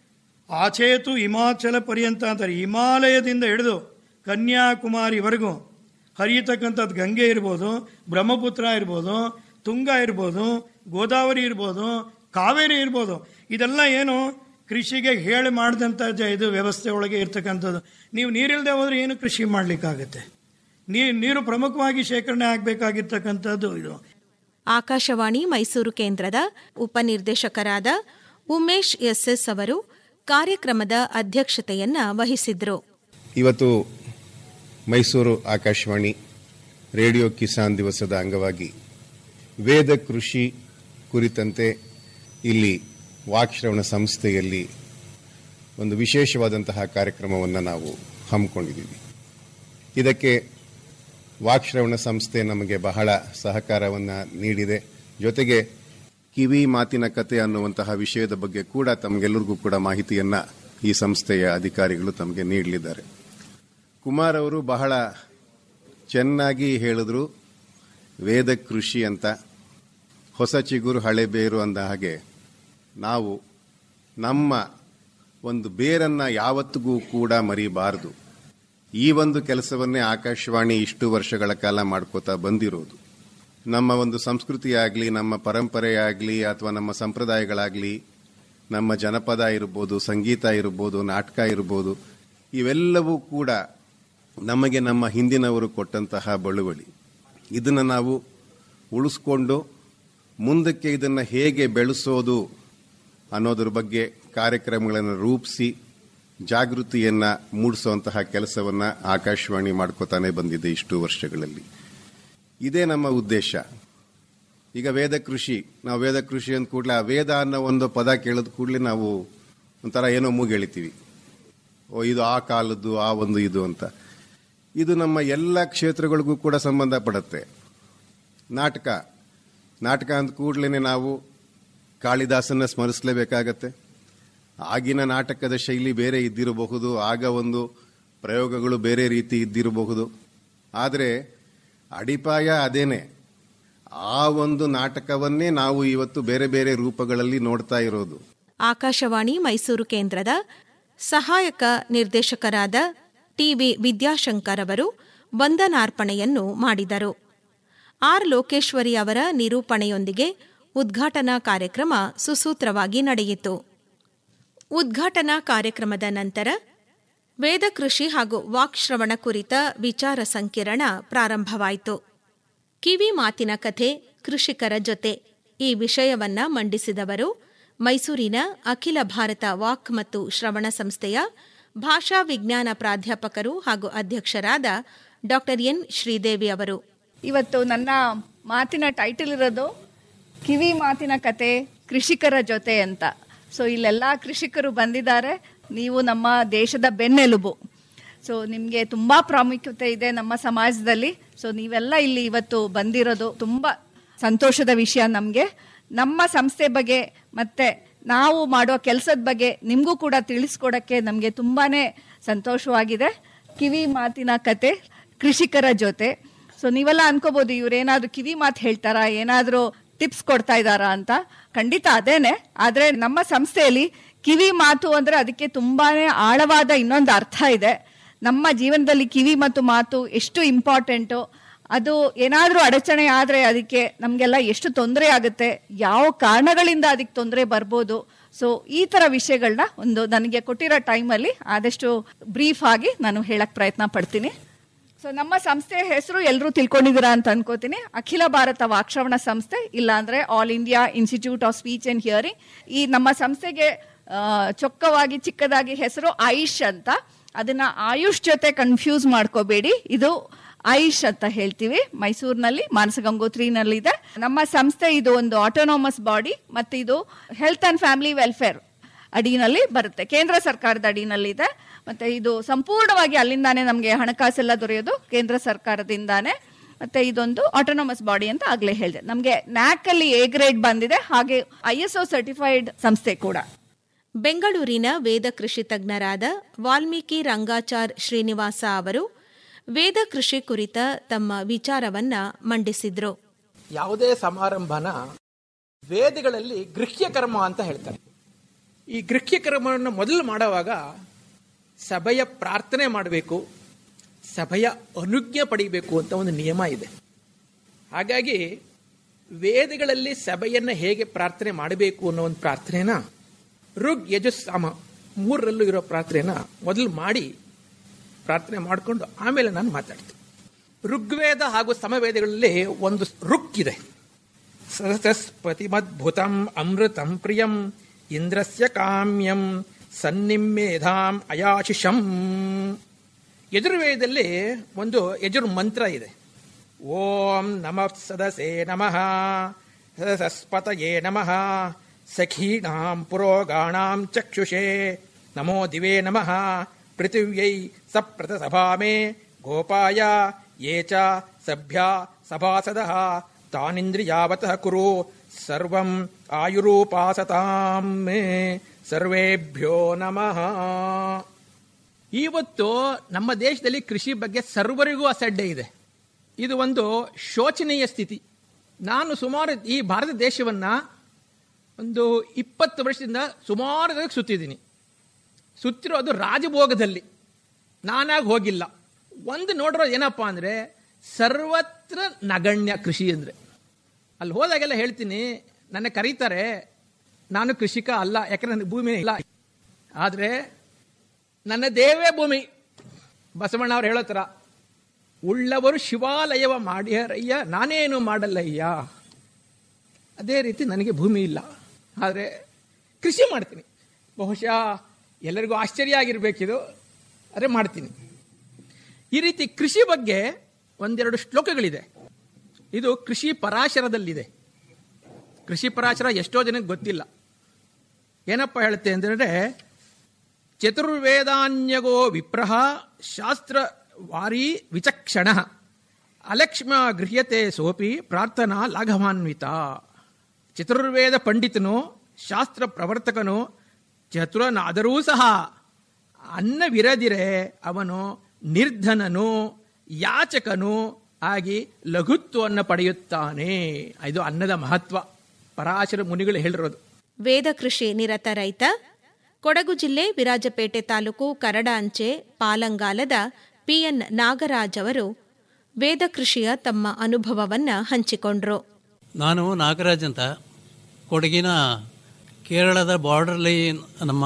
ಆಚೇತು ಹಿಮಾಚಲ ಪರ್ಯಂತ ಅಂತಾರೆ ಹಿಮಾಲಯದಿಂದ ಹಿಡಿದು ಕನ್ಯಾಕುಮಾರಿವರೆಗೂ ಹರಿಯತಕ್ಕಂಥದ್ದು ಗಂಗೆ ಇರ್ಬೋದು ಬ್ರಹ್ಮಪುತ್ರ ಇರ್ಬೋದು ತುಂಗ ಇರ್ಬೋದು ಗೋದಾವರಿ ಇರ್ಬೋದು ಕಾವೇರಿ ಇರ್ಬೋದು ಇದೆಲ್ಲ ಏನು ಕೃಷಿಗೆ ಹೇಳಿ ಮಾಡಿದಂಥ ಜ ಇದು ವ್ಯವಸ್ಥೆ ಒಳಗೆ ಇರ್ತಕ್ಕಂಥದ್ದು ನೀವು ನೀರಿಲ್ಲದೆ ಹೋದರೆ ಏನು ಕೃಷಿ ಮಾಡಲಿಕ್ಕಾಗತ್ತೆ ನೀರು ನೀರು ಪ್ರಮುಖವಾಗಿ ಶೇಖರಣೆ ಆಗಬೇಕಾಗಿರ್ತಕ್ಕಂಥದ್ದು ಇದು ಆಕಾಶವಾಣಿ ಮೈಸೂರು ಕೇಂದ್ರದ ಉಪನಿರ್ದೇಶಕರಾದ ಉಮೇಶ್ ಎಸ್ಎಸ್ ಅವರು ಕಾರ್ಯಕ್ರಮದ ಅಧ್ಯಕ್ಷತೆಯನ್ನ ವಹಿಸಿದ್ರು ಇವತ್ತು ಮೈಸೂರು ಆಕಾಶವಾಣಿ ರೇಡಿಯೋ ಕಿಸಾನ್ ದಿವಸದ ಅಂಗವಾಗಿ ವೇದ ಕೃಷಿ ಕುರಿತಂತೆ ಇಲ್ಲಿ ವಾಕ್ಶ್ರವಣ ಸಂಸ್ಥೆಯಲ್ಲಿ ಒಂದು ವಿಶೇಷವಾದಂತಹ ಕಾರ್ಯಕ್ರಮವನ್ನು ನಾವು ಹಮ್ಮಿಕೊಂಡಿದ್ದೀವಿ ಇದಕ್ಕೆ ವಾಕ್ಶ್ರವಣ ಸಂಸ್ಥೆ ನಮಗೆ ಬಹಳ ಸಹಕಾರವನ್ನು ನೀಡಿದೆ ಜೊತೆಗೆ ಕಿವಿ ಮಾತಿನ ಕತೆ ಅನ್ನುವಂತಹ ವಿಷಯದ ಬಗ್ಗೆ ಕೂಡ ತಮಗೆಲ್ಲರಿಗೂ ಕೂಡ ಮಾಹಿತಿಯನ್ನು ಈ ಸಂಸ್ಥೆಯ ಅಧಿಕಾರಿಗಳು ತಮಗೆ ನೀಡಲಿದ್ದಾರೆ ಕುಮಾರ್ ಅವರು ಬಹಳ ಚೆನ್ನಾಗಿ ಹೇಳಿದ್ರು ವೇದ ಕೃಷಿ ಅಂತ ಹೊಸ ಚಿಗುರು ಹಳೆ ಬೇರು ಅಂದ ಹಾಗೆ ನಾವು ನಮ್ಮ ಒಂದು ಬೇರನ್ನ ಯಾವತ್ತಿಗೂ ಕೂಡ ಮರಿಬಾರದು ಈ ಒಂದು ಕೆಲಸವನ್ನೇ ಆಕಾಶವಾಣಿ ಇಷ್ಟು ವರ್ಷಗಳ ಕಾಲ ಮಾಡ್ಕೋತಾ ಬಂದಿರೋದು ನಮ್ಮ ಒಂದು ಸಂಸ್ಕೃತಿ ಆಗಲಿ ನಮ್ಮ ಪರಂಪರೆ ಆಗಲಿ ಅಥವಾ ನಮ್ಮ ಸಂಪ್ರದಾಯಗಳಾಗಲಿ ನಮ್ಮ ಜನಪದ ಇರ್ಬೋದು ಸಂಗೀತ ಇರ್ಬೋದು ನಾಟಕ ಇರ್ಬೋದು ಇವೆಲ್ಲವೂ ಕೂಡ ನಮಗೆ ನಮ್ಮ ಹಿಂದಿನವರು ಕೊಟ್ಟಂತಹ ಬಳುವಳಿ ಇದನ್ನು ನಾವು ಉಳಿಸ್ಕೊಂಡು ಮುಂದಕ್ಕೆ ಇದನ್ನು ಹೇಗೆ ಬೆಳೆಸೋದು ಅನ್ನೋದ್ರ ಬಗ್ಗೆ ಕಾರ್ಯಕ್ರಮಗಳನ್ನು ರೂಪಿಸಿ ಜಾಗೃತಿಯನ್ನು ಮೂಡಿಸುವಂತಹ ಕೆಲಸವನ್ನು ಆಕಾಶವಾಣಿ ಮಾಡ್ಕೋತಾನೆ ಬಂದಿದೆ ಇಷ್ಟು ವರ್ಷಗಳಲ್ಲಿ ಇದೇ ನಮ್ಮ ಉದ್ದೇಶ ಈಗ ವೇದ ಕೃಷಿ ನಾವು ವೇದ ಕೃಷಿ ಅಂದ ಕೂಡಲೇ ಆ ವೇದ ಅನ್ನೋ ಒಂದು ಪದ ಕೇಳಿದ ಕೂಡಲೇ ನಾವು ಒಂಥರ ಏನೋ ಮೂಗೆಳಿತೀವಿ ಓ ಇದು ಆ ಕಾಲದ್ದು ಆ ಒಂದು ಇದು ಅಂತ ಇದು ನಮ್ಮ ಎಲ್ಲ ಕ್ಷೇತ್ರಗಳಿಗೂ ಕೂಡ ಸಂಬಂಧಪಡುತ್ತೆ ನಾಟಕ ನಾಟಕ ಅಂದ ಕೂಡಲೇ ನಾವು ಕಾಳಿದಾಸನ ಸ್ಮರಿಸಲೇಬೇಕಾಗತ್ತೆ ಆಗಿನ ನಾಟಕದ ಶೈಲಿ ಬೇರೆ ಇದ್ದಿರಬಹುದು ಆಗ ಒಂದು ಪ್ರಯೋಗಗಳು ಬೇರೆ ರೀತಿ ಇದ್ದಿರಬಹುದು ಆದರೆ ಅಡಿಪಾಯ ಅದೇನೆ ಆ ಒಂದು ನಾಟಕವನ್ನೇ ನಾವು ಇವತ್ತು ಬೇರೆ ಬೇರೆ ರೂಪಗಳಲ್ಲಿ ನೋಡ್ತಾ ಇರೋದು ಆಕಾಶವಾಣಿ ಮೈಸೂರು ಕೇಂದ್ರದ ಸಹಾಯಕ ನಿರ್ದೇಶಕರಾದ ಟಿವಿ ವಿದ್ಯಾಶಂಕರ್ ಅವರು ವಂದನಾರ್ಪಣೆಯನ್ನು ಮಾಡಿದರು ಆರ್ ಲೋಕೇಶ್ವರಿ ಅವರ ನಿರೂಪಣೆಯೊಂದಿಗೆ ಉದ್ಘಾಟನಾ ಕಾರ್ಯಕ್ರಮ ಸುಸೂತ್ರವಾಗಿ ನಡೆಯಿತು ಉದ್ಘಾಟನಾ ಕಾರ್ಯಕ್ರಮದ ನಂತರ ವೇದ ಕೃಷಿ ಹಾಗೂ ವಾಕ್ಶ್ರವಣ ಕುರಿತ ವಿಚಾರ ಸಂಕಿರಣ ಪ್ರಾರಂಭವಾಯಿತು ಕಿವಿ ಮಾತಿನ ಕಥೆ ಕೃಷಿಕರ ಜೊತೆ ಈ ವಿಷಯವನ್ನ ಮಂಡಿಸಿದವರು ಮೈಸೂರಿನ ಅಖಿಲ ಭಾರತ ವಾಕ್ ಮತ್ತು ಶ್ರವಣ ಸಂಸ್ಥೆಯ ಭಾಷಾ ವಿಜ್ಞಾನ ಪ್ರಾಧ್ಯಾಪಕರು ಹಾಗೂ ಅಧ್ಯಕ್ಷರಾದ ಡಾ ಎನ್ ಶ್ರೀದೇವಿ ಅವರು ಇವತ್ತು ನನ್ನ ಮಾತಿನ ಟೈಟಲ್ ಇರೋದು ಕಿವಿ ಮಾತಿನ ಕತೆ ಕೃಷಿಕರ ಜೊತೆ ಅಂತ ಸೊ ಇಲ್ಲೆಲ್ಲ ಕೃಷಿಕರು ಬಂದಿದ್ದಾರೆ ನೀವು ನಮ್ಮ ದೇಶದ ಬೆನ್ನೆಲುಬು ಸೊ ನಿಮಗೆ ತುಂಬ ಪ್ರಾಮುಖ್ಯತೆ ಇದೆ ನಮ್ಮ ಸಮಾಜದಲ್ಲಿ ಸೊ ನೀವೆಲ್ಲ ಇಲ್ಲಿ ಇವತ್ತು ಬಂದಿರೋದು ತುಂಬ ಸಂತೋಷದ ವಿಷಯ ನಮಗೆ ನಮ್ಮ ಸಂಸ್ಥೆ ಬಗ್ಗೆ ಮತ್ತು ನಾವು ಮಾಡೋ ಕೆಲಸದ ಬಗ್ಗೆ ನಿಮಗೂ ಕೂಡ ತಿಳಿಸ್ಕೊಡೋಕ್ಕೆ ನಮಗೆ ತುಂಬಾ ಸಂತೋಷವಾಗಿದೆ ಕಿವಿ ಮಾತಿನ ಕತೆ ಕೃಷಿಕರ ಜೊತೆ ಸೊ ನೀವೆಲ್ಲ ಅನ್ಕೋಬಹುದು ಇವ್ರೇನಾದ್ರೂ ಕಿವಿ ಮಾತು ಹೇಳ್ತಾರಾ ಏನಾದರೂ ಟಿಪ್ಸ್ ಕೊಡ್ತಾ ಇದ್ದಾರಾ ಅಂತ ಖಂಡಿತ ಅದೇನೆ ಆದರೆ ನಮ್ಮ ಸಂಸ್ಥೆಯಲ್ಲಿ ಕಿವಿ ಮಾತು ಅಂದರೆ ಅದಕ್ಕೆ ತುಂಬಾನೇ ಆಳವಾದ ಇನ್ನೊಂದು ಅರ್ಥ ಇದೆ ನಮ್ಮ ಜೀವನದಲ್ಲಿ ಕಿವಿ ಮತ್ತು ಮಾತು ಎಷ್ಟು ಇಂಪಾರ್ಟೆಂಟು ಅದು ಏನಾದರೂ ಅಡಚಣೆ ಆದರೆ ಅದಕ್ಕೆ ನಮಗೆಲ್ಲ ಎಷ್ಟು ತೊಂದರೆ ಆಗುತ್ತೆ ಯಾವ ಕಾರಣಗಳಿಂದ ಅದಕ್ಕೆ ತೊಂದರೆ ಬರ್ಬೋದು ಸೊ ಈ ಥರ ವಿಷಯಗಳನ್ನ ಒಂದು ನನಗೆ ಕೊಟ್ಟಿರೋ ಟೈಮಲ್ಲಿ ಆದಷ್ಟು ಬ್ರೀಫ್ ಆಗಿ ನಾನು ಹೇಳಕ್ ಪ್ರಯತ್ನ ಪಡ್ತೀನಿ ಸೊ ನಮ್ಮ ಸಂಸ್ಥೆ ಹೆಸರು ಎಲ್ಲರೂ ತಿಳ್ಕೊಂಡಿದ್ದೀರಾ ಅಂತ ಅನ್ಕೋತೀನಿ ಅಖಿಲ ಭಾರತ ವಾಕ್ಶ್ರವಣ ಸಂಸ್ಥೆ ಇಲ್ಲಾಂದ್ರೆ all India institute of speech and hearing ಈ ನಮ್ಮ ಸಂಸ್ಥೆಗೆ ಆ, ಚೊಕ್ಕವಾಗಿ ಚಿಕ್ಕದಾಗಿ ಹೆಸರು ಆಯುಷ್ ಅಂತ ಅದನ್ನ ಆಯುಷ್ ಜೊತೆ ಕನ್ಫ್ಯೂಸ್ ಮಾಡ್ಕೋಬೇಡಿ ಇದು ಆಯುಷ್ ಅಂತ ಹೇಳ್ತೀವಿ ಮೈಸೂರಿನಲ್ಲಿ ಮಾನಸ ಗಂಗೋತ್ರಿನಲ್ಲಿ ಇದೆ ನಮ್ಮ ಸಂಸ್ಥೆ ಇದು ಒಂದು ಆಟೋನಾಮಸ್ ಬಾಡಿ ಮತ್ತೆ ಇದು ಹೆಲ್ತ್ ಅಂಡ್ ಫ್ಯಾಮಿಲಿ ವೆಲ್ಫೇರ್ ಅಡಿನಲ್ಲಿ ಬರುತ್ತೆ ಕೇಂದ್ರ ಸರ್ಕಾರದ ಅಡಿನಲ್ಲಿದೆ ಮತ್ತೆ ಇದು ಸಂಪೂರ್ಣವಾಗಿ ಅಲ್ಲಿಂದಾನೇ ನಮಗೆ ಹಣಕಾಸೆಲ್ಲ ದೊರೆಯೋದು ಕೇಂದ್ರ ಸರ್ಕಾರದಿಂದಾನೇ ಮತ್ತೆ ಇದೊಂದು ಆಟೋನಮಸ್ ಬಾಡಿ ಅಂತ ಆಗ್ಲೇ ಹೇಳಿದೆ ನಮಗೆ ನ್ಯಾಕ್ ಅಲ್ಲಿ ಎ ಗ್ರೇಡ್ ಬಂದಿದೆ ಹಾಗೆ ಐ ಎಸ್ ಒ ಸರ್ಟಿಫೈಡ್ ಸಂಸ್ಥೆ ಕೂಡ ಬೆಂಗಳೂರಿನ ವೇದ ಕೃಷಿ ತಜ್ಞರಾದ ವಾಲ್ಮೀಕಿ ರಂಗಾಚಾರ್ ಶ್ರೀನಿವಾಸ ಅವರು ವೇದ ಕೃಷಿ ಕುರಿತ ತಮ್ಮ ವಿಚಾರವನ್ನ ಮಂಡಿಸಿದ್ರು ಯಾವುದೇ ಸಮಾರಂಭನ ವೇದಗಳಲ್ಲಿ ಗೃಹ್ಯ ಕರ್ಮ ಅಂತ ಹೇಳ್ತಾರೆ ಈ ಗೃಹ್ಯ ಕರ್ಮವನ್ನು ಮೊದಲು ಮಾಡುವಾಗ ಸಭೆಯ ಪ್ರಾರ್ಥನೆ ಮಾಡಬೇಕು ಸಭೆಯ ಅನುಜ್ಞೆ ಪಡಿಬೇಕು ಅಂತ ಒಂದು ನಿಯಮ ಇದೆ ಹಾಗಾಗಿ ವೇದಗಳಲ್ಲಿ ಸಭೆಯನ್ನು ಹೇಗೆ ಪ್ರಾರ್ಥನೆ ಮಾಡಬೇಕು ಅನ್ನೋ ಒಂದು ಪ್ರಾರ್ಥನೆನ ಋಗ್ ಯಜುಸ್ ಸಾಮ ಮೂರರಲ್ಲೂ ಇರೋ ಪ್ರಾರ್ಥನೆನ ಮೊದಲು ಮಾಡಿ ಪ್ರಾರ್ಥನೆ ಮಾಡಿಕೊಂಡು ಆಮೇಲೆ ನಾನು ಮಾತಾಡ್ತೀನಿ ಋಗ್ವೇದ ಹಾಗೂ ಸಮವೇದಗಳಲ್ಲಿ ಒಂದು ರುಕ್ ಇದೆ ಸರಸ್ಪತಿಮದ್ಭುತಂ ಅಮೃತಂ ಪ್ರಿಯಂ ಇಂದ್ರಸ್ಯ ಕಾಮ್ಯಂ ಸನ್ನಿಮೇಧಾಂ ಅಯಾಶಿಷಂ ಯಜುರ್ವೇದದಲ್ಲಿ ಒಂದು ಯಜುರ್ ಮಂತ್ರ ಇದೆ ಓಂ ನಮಃ ಸದಸೇ ನಮಃ ಸರಸ್ಪತಯೇ ನಮಃ ಸಖೀಣಾಂ ಪುರೋಗಾಣಾಂ ಚಕ್ಷುಷೇ ನಮೋ ದಿವೇ ನಮಃ ಪೃಥಿವ್ಯೈ ಸಪ್ರತಸಭಾಮೇ ಗೋಪಾಯ ಯೇ ಚ ಸಭ್ಯಾ ಸಭಾಸದಃ ತಾನಿಂದ್ರಿಯಾವತಃ ಕುರು ಸರ್ವಂ ಆಯುರೂಪಾಸತಾಂ ಮೇ ಸರ್ವೇಭ್ಯೋ ನಮಃ ಇವತ್ತು ನಮ್ಮ ದೇಶದಲ್ಲಿ ಕೃಷಿ ಬಗ್ಗೆ ಸರ್ವರಿಗೂ ಅಸಡ್ಡೆ ಇದೆ ಇದು ಒಂದು ಶೋಚನೀಯ ಸ್ಥಿತಿ ನಾನು ಸುಮಾರು ಈ ಭಾರತ ದೇಶವನ್ನ ಒಂದು ಇಪ್ಪತ್ತು ವರ್ಷದಿಂದ ಸುಮಾರು ಸುತ್ತಿದ್ದೀನಿ ಸುತ್ತಿರೋದು ರಾಜಭೋಗದಲ್ಲಿ ನಾನಾಗಿ ಹೋಗಿಲ್ಲ ಒಂದು ನೋಡಿರೋ ಏನಪ್ಪಾ ಅಂದರೆ ಸರ್ವತ್ರ ನಗಣ್ಯ ಕೃಷಿ ಅಂದರೆ ಅಲ್ಲಿ ಹೋದಾಗೆಲ್ಲ ಹೇಳ್ತೀನಿ ನನ್ನ ಕರೀತಾರೆ ನಾನು ಕೃಷಿಕ ಅಲ್ಲ ಯಾಕಂದ್ರೆ ನನಗೆ ಭೂಮಿ ಇಲ್ಲ ಆದರೆ ನನ್ನ ದೇವೇ ಭೂಮಿ ಬಸವಣ್ಣ ಅವ್ರು ಹೇಳೋ ಥರ ಉಳ್ಳವರು ಶಿವಾಲಯವ ಮಾಡ್ಯಾರಯ್ಯ ನಾನೇನು ಮಾಡಲ್ಲಯ್ಯ ಅದೇ ರೀತಿ ನನಗೆ ಭೂಮಿ ಇಲ್ಲ ಆದರೆ ಕೃಷಿ ಮಾಡ್ತೀನಿ ಬಹುಶಃ ಎಲ್ಲರಿಗೂ ಆಶ್ಚರ್ಯ ಆಗಿರ್ಬೇಕಿದು ಆದರೆ ಮಾಡ್ತೀನಿ ಈ ರೀತಿ ಕೃಷಿ ಬಗ್ಗೆ ಒಂದೆರಡು ಶ್ಲೋಕಗಳಿದೆ ಇದು ಕೃಷಿ ಪರಾಶರದಲ್ಲಿದೆ ಕೃಷಿ ಪರಾಶರ ಎಷ್ಟೋ ಜನಕ್ಕೆ ಗೊತ್ತಿಲ್ಲ ಏನಪ್ಪ ಹೇಳುತ್ತೆ ಅಂದರೆ ಚತುರ್ವೇದಾನ್ಯಗೋ ವಿಪ್ರಹ ಶಾಸ್ತ್ರ ವಾರಿ ವಿಚಕ್ಷಣ ಅಲಕ್ಷ್ಮ ಗೃಹ್ಯತೆ ಸೋಪಿ ಪ್ರಾರ್ಥನಾ ಲಾಘವಾನ್ವಿತ ಚತುರ್ವೇದ ಪಂಡಿತನು ಶಾಸ್ತ್ರ ಪ್ರವರ್ತಕನು ಚತುರನಾದರೂ ಸಹ ಅನ್ನವಿರದಿರೆ ಅವನು ನಿರ್ಧನನು ಯಾಚಕನು ಆಗಿ ಲಘುತ್ವವನ್ನು ಪಡೆಯುತ್ತಾನೆ ಇದು ಅನ್ನದ ಮಹತ್ವ ಪರಾಶರ ಮುನಿಗಳು ಹೇಳಿರೋದು ವೇದ ಕೃಷಿ ನಿರತ ರೈತ ಕೊಡಗು ಜಿಲ್ಲೆ ವಿರಾಜಪೇಟೆ ತಾಲೂಕು ಕರಡ ಅಂಚೆ ಪಾಲಂಗಾಲದ ಪಿಎನ್ ನಾಗರಾಜ್ ಅವರು ವೇದ ಕೃಷಿಯ ತಮ್ಮ ಅನುಭವವನ್ನ ಹಂಚಿಕೊಂಡ್ರು ನಾನು ನಾಗರಾಜ್ ಅಂತ ಕೊಡಗಿನ ಕೇರಳದ ಬಾರ್ಡರ್ಲಿ ನಮ್ಮ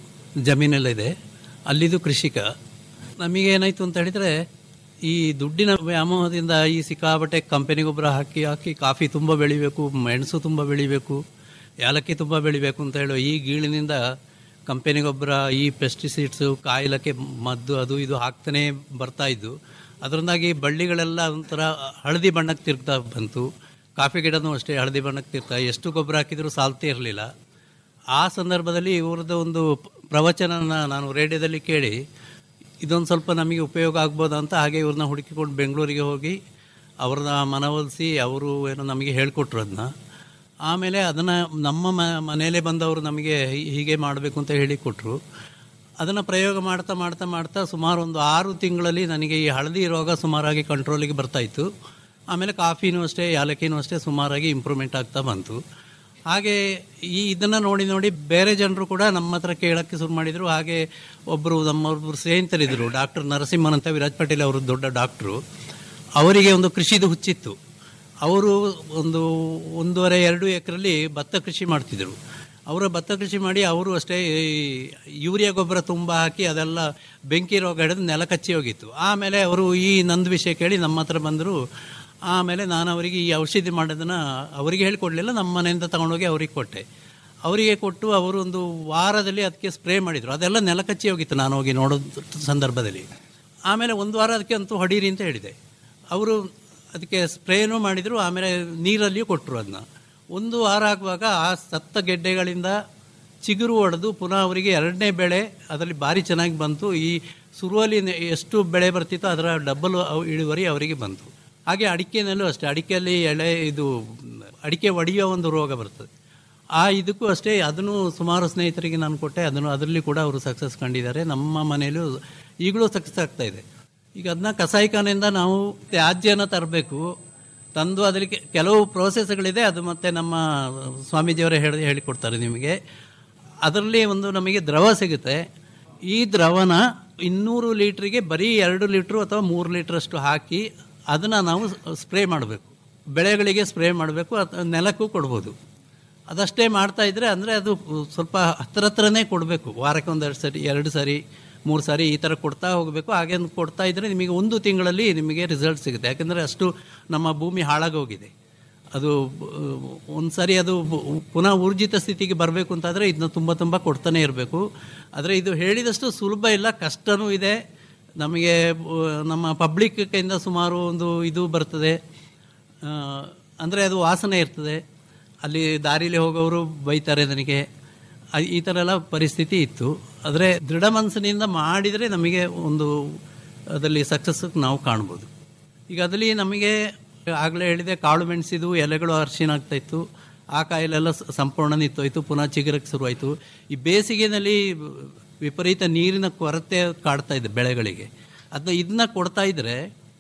ಜಮೀನೆಲ್ಲ ಅಲ್ಲಿದು ಕೃಷಿಕ ನಮಗೆ ಏನಾಯ್ತು ಅಂತ ಹೇಳಿದರೆ ಈ ದುಡ್ಡಿನ ವ್ಯಾಮೋಹದಿಂದ ಈ ಸಿಕ್ಕಾಪಟ್ಟೆ ಕಂಪನಿ ಗೊಬ್ಬರ ಹಾಕಿ ಹಾಕಿ ಕಾಫಿ ತುಂಬ ಬೆಳಿಬೇಕು ಮೆಣಸು ತುಂಬ ಬೆಳಿಬೇಕು ಏಲಕ್ಕಿ ತುಂಬ ಬೆಳಿಬೇಕು ಅಂತ ಹೇಳೋ ಈ ಗೀಳಿನಿಂದ ಕಂಪನಿ ಗೊಬ್ಬರ ಈ ಪೆಸ್ಟಿಸೈಡ್ಸು ಕಾಯಿಲಕ್ಕೆ ಮದ್ದು ಅದು ಇದು ಹಾಕ್ತಾನೆ ಬರ್ತಾ ಇದ್ದು ಅದರಿಂದಾಗಿ ಬಳ್ಳಿಗಳೆಲ್ಲ ಒಂಥರ ಹಳದಿ ಬಣ್ಣಕ್ಕೆ ತಿರುಗ್ತಾ ಬಂತು ಕಾಫಿ ಗಿಡನೂ ಅಷ್ಟೇ ಹಳದಿ ಬಣ್ಣಕ್ಕೆ ತಿರ್ತಾ ಎಷ್ಟು ಗೊಬ್ಬರ ಹಾಕಿದರೂ ಸಾಲ್ತೇ ಇರಲಿಲ್ಲ ಆ ಸಂದರ್ಭದಲ್ಲಿ ಇವ್ರದ್ದು ಒಂದು ಪ್ರವಚನನ ನಾನು ರೇಡಿಯೋದಲ್ಲಿ ಕೇಳಿ ಇದೊಂದು ಸ್ವಲ್ಪ ನಮಗೆ ಉಪಯೋಗ ಆಗ್ಬೋದಾ ಅಂತ ಹಾಗೆ ಇವ್ರನ್ನ ಹುಡುಕಿಕೊಂಡು ಬೆಂಗಳೂರಿಗೆ ಹೋಗಿ ಅವ್ರನ್ನ ಮನವೊಲಿಸಿ ಅವರು ಏನೋ ನಮಗೆ ಹೇಳಿಕೊಟ್ರು ಅದನ್ನ ಆಮೇಲೆ ಅದನ್ನು ನಮ್ಮ ಮ ಮನೆಯಲ್ಲೇ ಬಂದವರು ನಮಗೆ ಹೀ- ಹೀಗೆ ಮಾಡಬೇಕು ಅಂತ ಹೇಳಿಕೊಟ್ರು ಅದನ್ನು ಪ್ರಯೋಗ ಮಾಡ್ತಾ ಮಾಡ್ತಾ ಮಾಡ್ತಾ ಸುಮಾರು ಒಂದು ಆರು ತಿಂಗಳಲ್ಲಿ ನನಗೆ ಈ ಹಳದಿ ರೋಗ ಸುಮಾರಾಗಿ ಕಂಟ್ರೋಲಿಗೆ ಬರ್ತಾಯಿತ್ತು ಆಮೇಲೆ ಕಾಫಿನೂ ಅಷ್ಟೇ ಯಾಲಕ್ಕಿನೂ ಅಷ್ಟೇ ಸುಮಾರಾಗಿ ಇಂಪ್ರೂವ್ಮೆಂಟ್ ಆಗ್ತಾ ಬಂತು ಹಾಗೆ ಈ ಇದನ್ನು ನೋಡಿ ನೋಡಿ ಬೇರೆ ಜನರು ಕೂಡ ನಮ್ಮ ಹತ್ರ ಕೇಳೋಕ್ಕೆ ಶುರು ಮಾಡಿದರು ಹಾಗೆ ಒಬ್ಬರು ನಮ್ಮೊಬ್ಬರು ಸ್ನೇಹಿತರಿದ್ದರು ಡಾಕ್ಟರ್ ನರಸಿಂಹನ್ ಅಂತ ವಿರಾಜ್ ಪಟೇಲ್ ಅವರು ದೊಡ್ಡ ಡಾಕ್ಟ್ರು ಅವರಿಗೆ ಒಂದು ಕೃಷಿದು ಹುಚ್ಚಿತ್ತು ಅವರು ಒಂದು ಒಂದೂವರೆ ಎರಡು ಎಕರೆಲ್ಲಿ ಭತ್ತ ಕೃಷಿ ಮಾಡ್ತಿದ್ರು ಅವರ ಭತ್ತ ಕೃಷಿ ಮಾಡಿ ಅವರು ಅಷ್ಟೇ ಈ ಯೂರಿಯಾ ಗೊಬ್ಬರ ತುಂಬ ಹಾಕಿ ಅದೆಲ್ಲ ಬೆಂಕಿ ರೋಗ ಹಿಡಿದು ನೆಲ ಕಚ್ಚಿ ಹೋಗಿತ್ತು ಆಮೇಲೆ ಅವರು ಈ ನಂದು ವಿಷಯ ಕೇಳಿ ನಮ್ಮ ಹತ್ರ ಬಂದರು ಆಮೇಲೆ ನಾನು ಅವರಿಗೆ ಈ ಔಷಧಿ ಮಾಡೋದನ್ನು ಅವರಿಗೆ ಹೇಳಿಕೊಡ್ಲಿಲ್ಲ ನಮ್ಮ ಮನೆಯಿಂದ ತಗೊಂಡೋಗಿ ಅವ್ರಿಗೆ ಕೊಟ್ಟೆ ಅವರಿಗೆ ಕೊಟ್ಟು ಅವರು ಒಂದು ವಾರದಲ್ಲಿ ಅದಕ್ಕೆ ಸ್ಪ್ರೇ ಮಾಡಿದರು ಅದೆಲ್ಲ ನೆಲ ಕಚ್ಚಿ ಹೋಗಿತ್ತು ನಾನು ಹೋಗಿ ನೋಡೋ ಸಂದರ್ಭದಲ್ಲಿ ಆಮೇಲೆ ಒಂದು ವಾರ ಅದಕ್ಕೆ ಅಂತೂ ಹೊಡೀರಿ ಅಂತ ಹೇಳಿದೆ ಅವರು ಅದಕ್ಕೆ ಸ್ಪ್ರೇನೂ ಮಾಡಿದರು ಆಮೇಲೆ ನೀರಲ್ಲಿಯೂ ಕೊಟ್ಟರು ಅದನ್ನ ಒಂದು ವಾರ ಆಗುವಾಗ ಆ ಸತ್ತ ಗೆಡ್ಡೆಗಳಿಂದ ಚಿಗುರು ಹೊಡೆದು ಪುನಃ ಅವರಿಗೆ ಎರಡನೇ ಬೆಳೆ ಅದರಲ್ಲಿ ಭಾರಿ ಚೆನ್ನಾಗಿ ಬಂತು ಈ ಸುರುವಲ್ಲಿ ನೆ- ಎಷ್ಟು ಬೆಳೆ ಬರ್ತಿತ್ತೋ ಅದರ ಡಬಲ್ ಇಳುವರಿ ಅವರಿಗೆ ಬಂತು ಹಾಗೆ ಅಡಿಕೆನಲ್ಲೂ ಅಷ್ಟೇ ಅಡಿಕೆಯಲ್ಲಿ ಎಳೆ ಇದು ಅಡಿಕೆ ಒಡೆಯೋ ಒಂದು ರೋಗ ಬರ್ತದೆ ಆ ಇದಕ್ಕೂ ಅಷ್ಟೇ ಅದನ್ನು ಸುಮಾರು ಸ್ನೇಹಿತರಿಗೆ ನಾನು ಕೊಟ್ಟೆ ಅದನ್ನು ಅದರಲ್ಲಿ ಕೂಡ ಅವರು ಸಕ್ಸಸ್ ಕಂಡಿದ್ದಾರೆ ನಮ್ಮ ಮನೆಯಲ್ಲೂ ಈಗಲೂ ಸಕ್ಸಸ್ ಆಗ್ತಾ ಇದೆ ಈಗ ಅದನ್ನ ಕಸಾಯಿಖಾನೆಯಿಂದ ನಾವು ತ್ಯಾಜ್ಯನ ತರಬೇಕು ತಂದು ಅದರಲ್ಲಿ ಕೆ- ಕೆಲವು ಪ್ರೋಸೆಸ್ಗಳಿದೆ ಅದು ಮತ್ತೆ ನಮ್ಮ ಸ್ವಾಮೀಜಿಯವರೇ ಹೇಳಿ ಹೇಳಿಕೊಡ್ತಾರೆ ನಿಮಗೆ ಅದರಲ್ಲಿ ಒಂದು ನಮಗೆ ದ್ರವ ಸಿಗುತ್ತೆ ಈ ದ್ರವನ ಇನ್ನೂರು ಲೀಟ್ರಿಗೆ ಬರೀ ಎರಡು ಲೀಟ್ರು ಅಥವಾ ಮೂರು ಲೀಟ್ರಷ್ಟು ಹಾಕಿ ಅದನ್ನು ನಾವು ಸ್ಪ್ರೇ ಮಾಡಬೇಕು ಬೆಳೆಗಳಿಗೆ ಸ್ಪ್ರೇ ಮಾಡಬೇಕು ಅದು ನೆಲಕ್ಕೂ ಕೊಡ್ಬೋದು ಅದಷ್ಟೇ ಮಾಡ್ತಾ ಇದ್ರೆ ಅಂದರೆ ಅದು ಸ್ವಲ್ಪ ಹತ್ರ ಹತ್ರನೇ ಕೊಡಬೇಕು ವಾರಕ್ಕೆ ಒಂದು ಎರಡು ಸರಿ ಎರಡು ಸರಿ ಮೂರು ಸಾರಿ ಈ ಥರ ಕೊಡ್ತಾ ಹೋಗಬೇಕು ಹಾಗೆ ಒಂದು ಕೊಡ್ತಾ ಇದ್ದರೆ ನಿಮಗೆ ಒಂದು ತಿಂಗಳಲ್ಲಿ ನಿಮಗೆ ರಿಸಲ್ಟ್ ಸಿಗುತ್ತೆ ಯಾಕೆಂದರೆ ಅಷ್ಟು ನಮ್ಮ ಭೂಮಿ ಹಾಳಾಗೋಗಿದೆ ಅದು ಒಂದು ಸಾರಿ ಅದು ಬ- ಪುನಃ ಊರ್ಜಿತ ಸ್ಥಿತಿಗೆ ಬರಬೇಕು ಅಂತಾದರೆ ಇದನ್ನ ತುಂಬ ತುಂಬ ಕೊಡ್ತಾನೆ ಇರಬೇಕು ಆದರೆ ಇದು ಹೇಳಿದಷ್ಟು ಸುಲಭ ಇಲ್ಲ ಕಷ್ಟನೂ ಇದೆ ನಮಗೆ ಆ, ನಮ್ಮ ಪಬ್ಲಿಕ್ ಕೈಯಿಂದ ಸುಮಾರು ಒಂದು ಇದು ಬರ್ತದೆ ಅಂದರೆ ಅದು ವಾಸನೆ ಇರ್ತದೆ ಅಲ್ಲಿ ದಾರಿಲಿ ಹೋಗೋರು ಬೈತಾರೆ ನನಗೆ ಆ- ಈ ಥರ ಎಲ್ಲ ಪರಿಸ್ಥಿತಿ ಇತ್ತು ಆದರೆ ದೃಢ ಮನಸ್ಸಿನಿಂದ ಮಾಡಿದರೆ ನಮಗೆ ಒಂದು ಅದರಲ್ಲಿ ಸಕ್ಸಸ್ ನಾವು ಕಾಣ್ಬೋದು ಈಗ ಅದರಲ್ಲಿ ನಮಗೆ ಆಗಲೇ ಹೇಳಿದೆ ಕಾಳು ಮೆಣಸಿದು ಎಲೆಗಳು ಅರಿಶಿನ ಆಗ್ತಾ ಇತ್ತು ಆ ಕಾಯಿಲೆಲ್ಲ ಸ- ಸಂಪೂರ್ಣ ನಿಂತೋಯ್ತು ಪುನಃ ಚಿಗುರಕ್ಕೆ ಶುರುವಾಯಿತು ಈ ಬೇಸಿಗೆನಲ್ಲಿ ವಿಪರೀತ ನೀರಿನ ಕೊರತೆ ಕಾಡ್ತಾ ಇದೆ ಬೆಳೆಗಳಿಗೆ ಅದನ್ನ ಇದನ್ನ ಕೊಡ್ತಾ ಇದ್ರೆ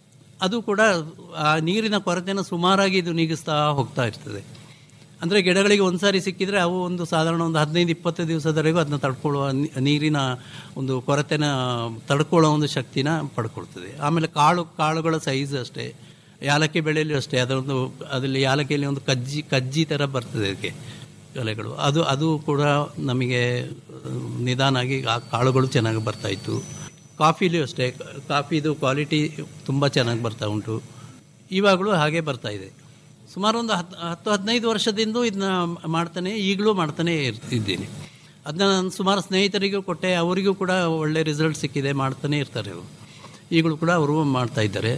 ಅದು ಕೂಡ ಆ ನೀರಿನ ಕೊರತೆಯನ್ನು ಸುಮಾರಾಗಿ ಇದು ನೀಗಿಸ್ತಾ ಹೋಗ್ತಾ ಇರ್ತದೆ ಅಂದರೆ ಗಿಡಗಳಿಗೆ ಒಂದು ಸಾರಿ ಸಿಕ್ಕಿದರೆ ಅವು ಒಂದು ಸಾಧಾರಣ ಒಂದು ಹದಿನೈದು ಇಪ್ಪತ್ತು ದಿವಸದವರೆಗೂ ಅದನ್ನ ತಡ್ಕೊಳ್ಳುವ ನೀ- ನೀರಿನ ಒಂದು ಕೊರತೆನ ತಡ್ಕೊಳ್ಳೋ ಒಂದು ಶಕ್ತಿನ ಪಡ್ಕೊಳ್ತದೆ ಆಮೇಲೆ ಕಾಳು ಕಾಳುಗಳ ಸೈಜ್ ಅಷ್ಟೇ ಯಾಲಕ್ಕಿ ಬೆಳೆಯಲ್ಲೂ ಅಷ್ಟೇ ಅದರೊಂದು ಅದರಲ್ಲಿ ಯಾಲಕ್ಕಿಯಲ್ಲಿ ಒಂದು ಕಜ್ಜಿ ಕಜ್ಜಿ ಥರ ಬರ್ತದೆ ಅದಕ್ಕೆ ಎಲೆಗಳು ಅದು ಅದು ಕೂಡ ನಮಗೆ ಆ, ನಿಧಾನಾಗಿ ಆ ಕಾಳುಗಳು ಚೆನ್ನಾಗಿ ಬರ್ತಾ ಇತ್ತು ಕಾಫಿಲೂ ಅಷ್ಟೇ ಕಾಫಿದು ಕ್ವಾಲಿಟಿ ತುಂಬ ಚೆನ್ನಾಗಿ ಬರ್ತಾ ಉಂಟು ಇವಾಗಲೂ ಹಾಗೆ ಬರ್ತಾ ಇದೆ ಸುಮಾರು ಒಂದು ಹತ್ತು ಹತ್ತು ಹದಿನೈದು ವರ್ಷದಿಂದ ಇದನ್ನ ಮಾಡ್ತಾನೆ ಈಗಲೂ ಮಾಡ್ತಾನೆ ಇರ್ತಿದ್ದೀನಿ ಅದನ್ನ ನಾನು ಸುಮಾರು ಸ್ನೇಹಿತರಿಗೂ ಕೊಟ್ಟೆ ಅವರಿಗೂ ಕೂಡ ಒಳ್ಳೆ ರಿಸಲ್ಟ್ ಸಿಕ್ಕಿದೆ ಮಾಡ್ತಾನೆ ಇರ್ತಾರೆ ಅವರು ಈಗಲೂ ಕೂಡ ಅವರು ಮಾಡ್ತಾ ಇದ್ದಾರೆ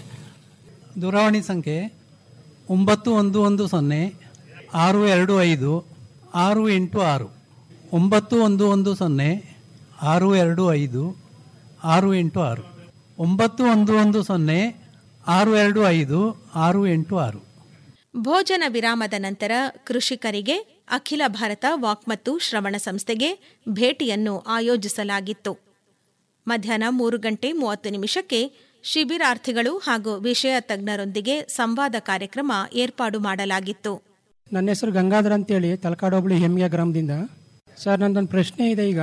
ದೂರವಾಣಿ ಸಂಖ್ಯೆ ಒಂಬತ್ತು ಒಂದು ಒಂದು ಸೊನ್ನೆ ಆರು ಎರಡು ಐದು ಆರು ಎಂಟು ಆರು ಒಂಬತ್ತು ಒಂದು ಒಂದು ಸೊನ್ನೆ ಆರು ಎರಡು ಐದು ಆರು ಎಂಟು ಆರು ಒಂಬತ್ತು ಒಂದು ಒಂದು ಸೊನ್ನೆ ಆರು ಎರಡು ಐದು ಆರು ಎಂಟು ಆರು ಭೋಜನ ವಿರಾಮದ ನಂತರ ಕೃಷಿಕರಿಗೆ ಅಖಿಲ ಭಾರತ ವಾಕ್ ಮತ್ತು ಶ್ರವಣ ಸಂಸ್ಥೆಗೆ ಭೇಟಿಯನ್ನು ಆಯೋಜಿಸಲಾಗಿತ್ತು ಮಧ್ಯಾಹ್ನ ಮೂರು ಗಂಟೆ ಮೂವತ್ತು ನಿಮಿಷಕ್ಕೆ ಶಿಬಿರಾರ್ಥಿಗಳು ಹಾಗೂ ವಿಷಯ ತಜ್ಞರೊಂದಿಗೆ ಸಂವಾದ ಕಾರ್ಯಕ್ರಮ ಏರ್ಪಾಡು ಮಾಡಲಾಗಿತ್ತು ನನ್ನ ಹೆಸರು ಗಂಗಾಧರ್ ಅಂತೇಳಿ ತಲಕಾಡು ಹೋಬಳಿ ಹೆಮ್ಮಿಯ ಗ್ರಾಮದಿಂದ ಸರ್ ನಂದೊಂದು ಪ್ರಶ್ನೆ ಇದೆ ಈಗ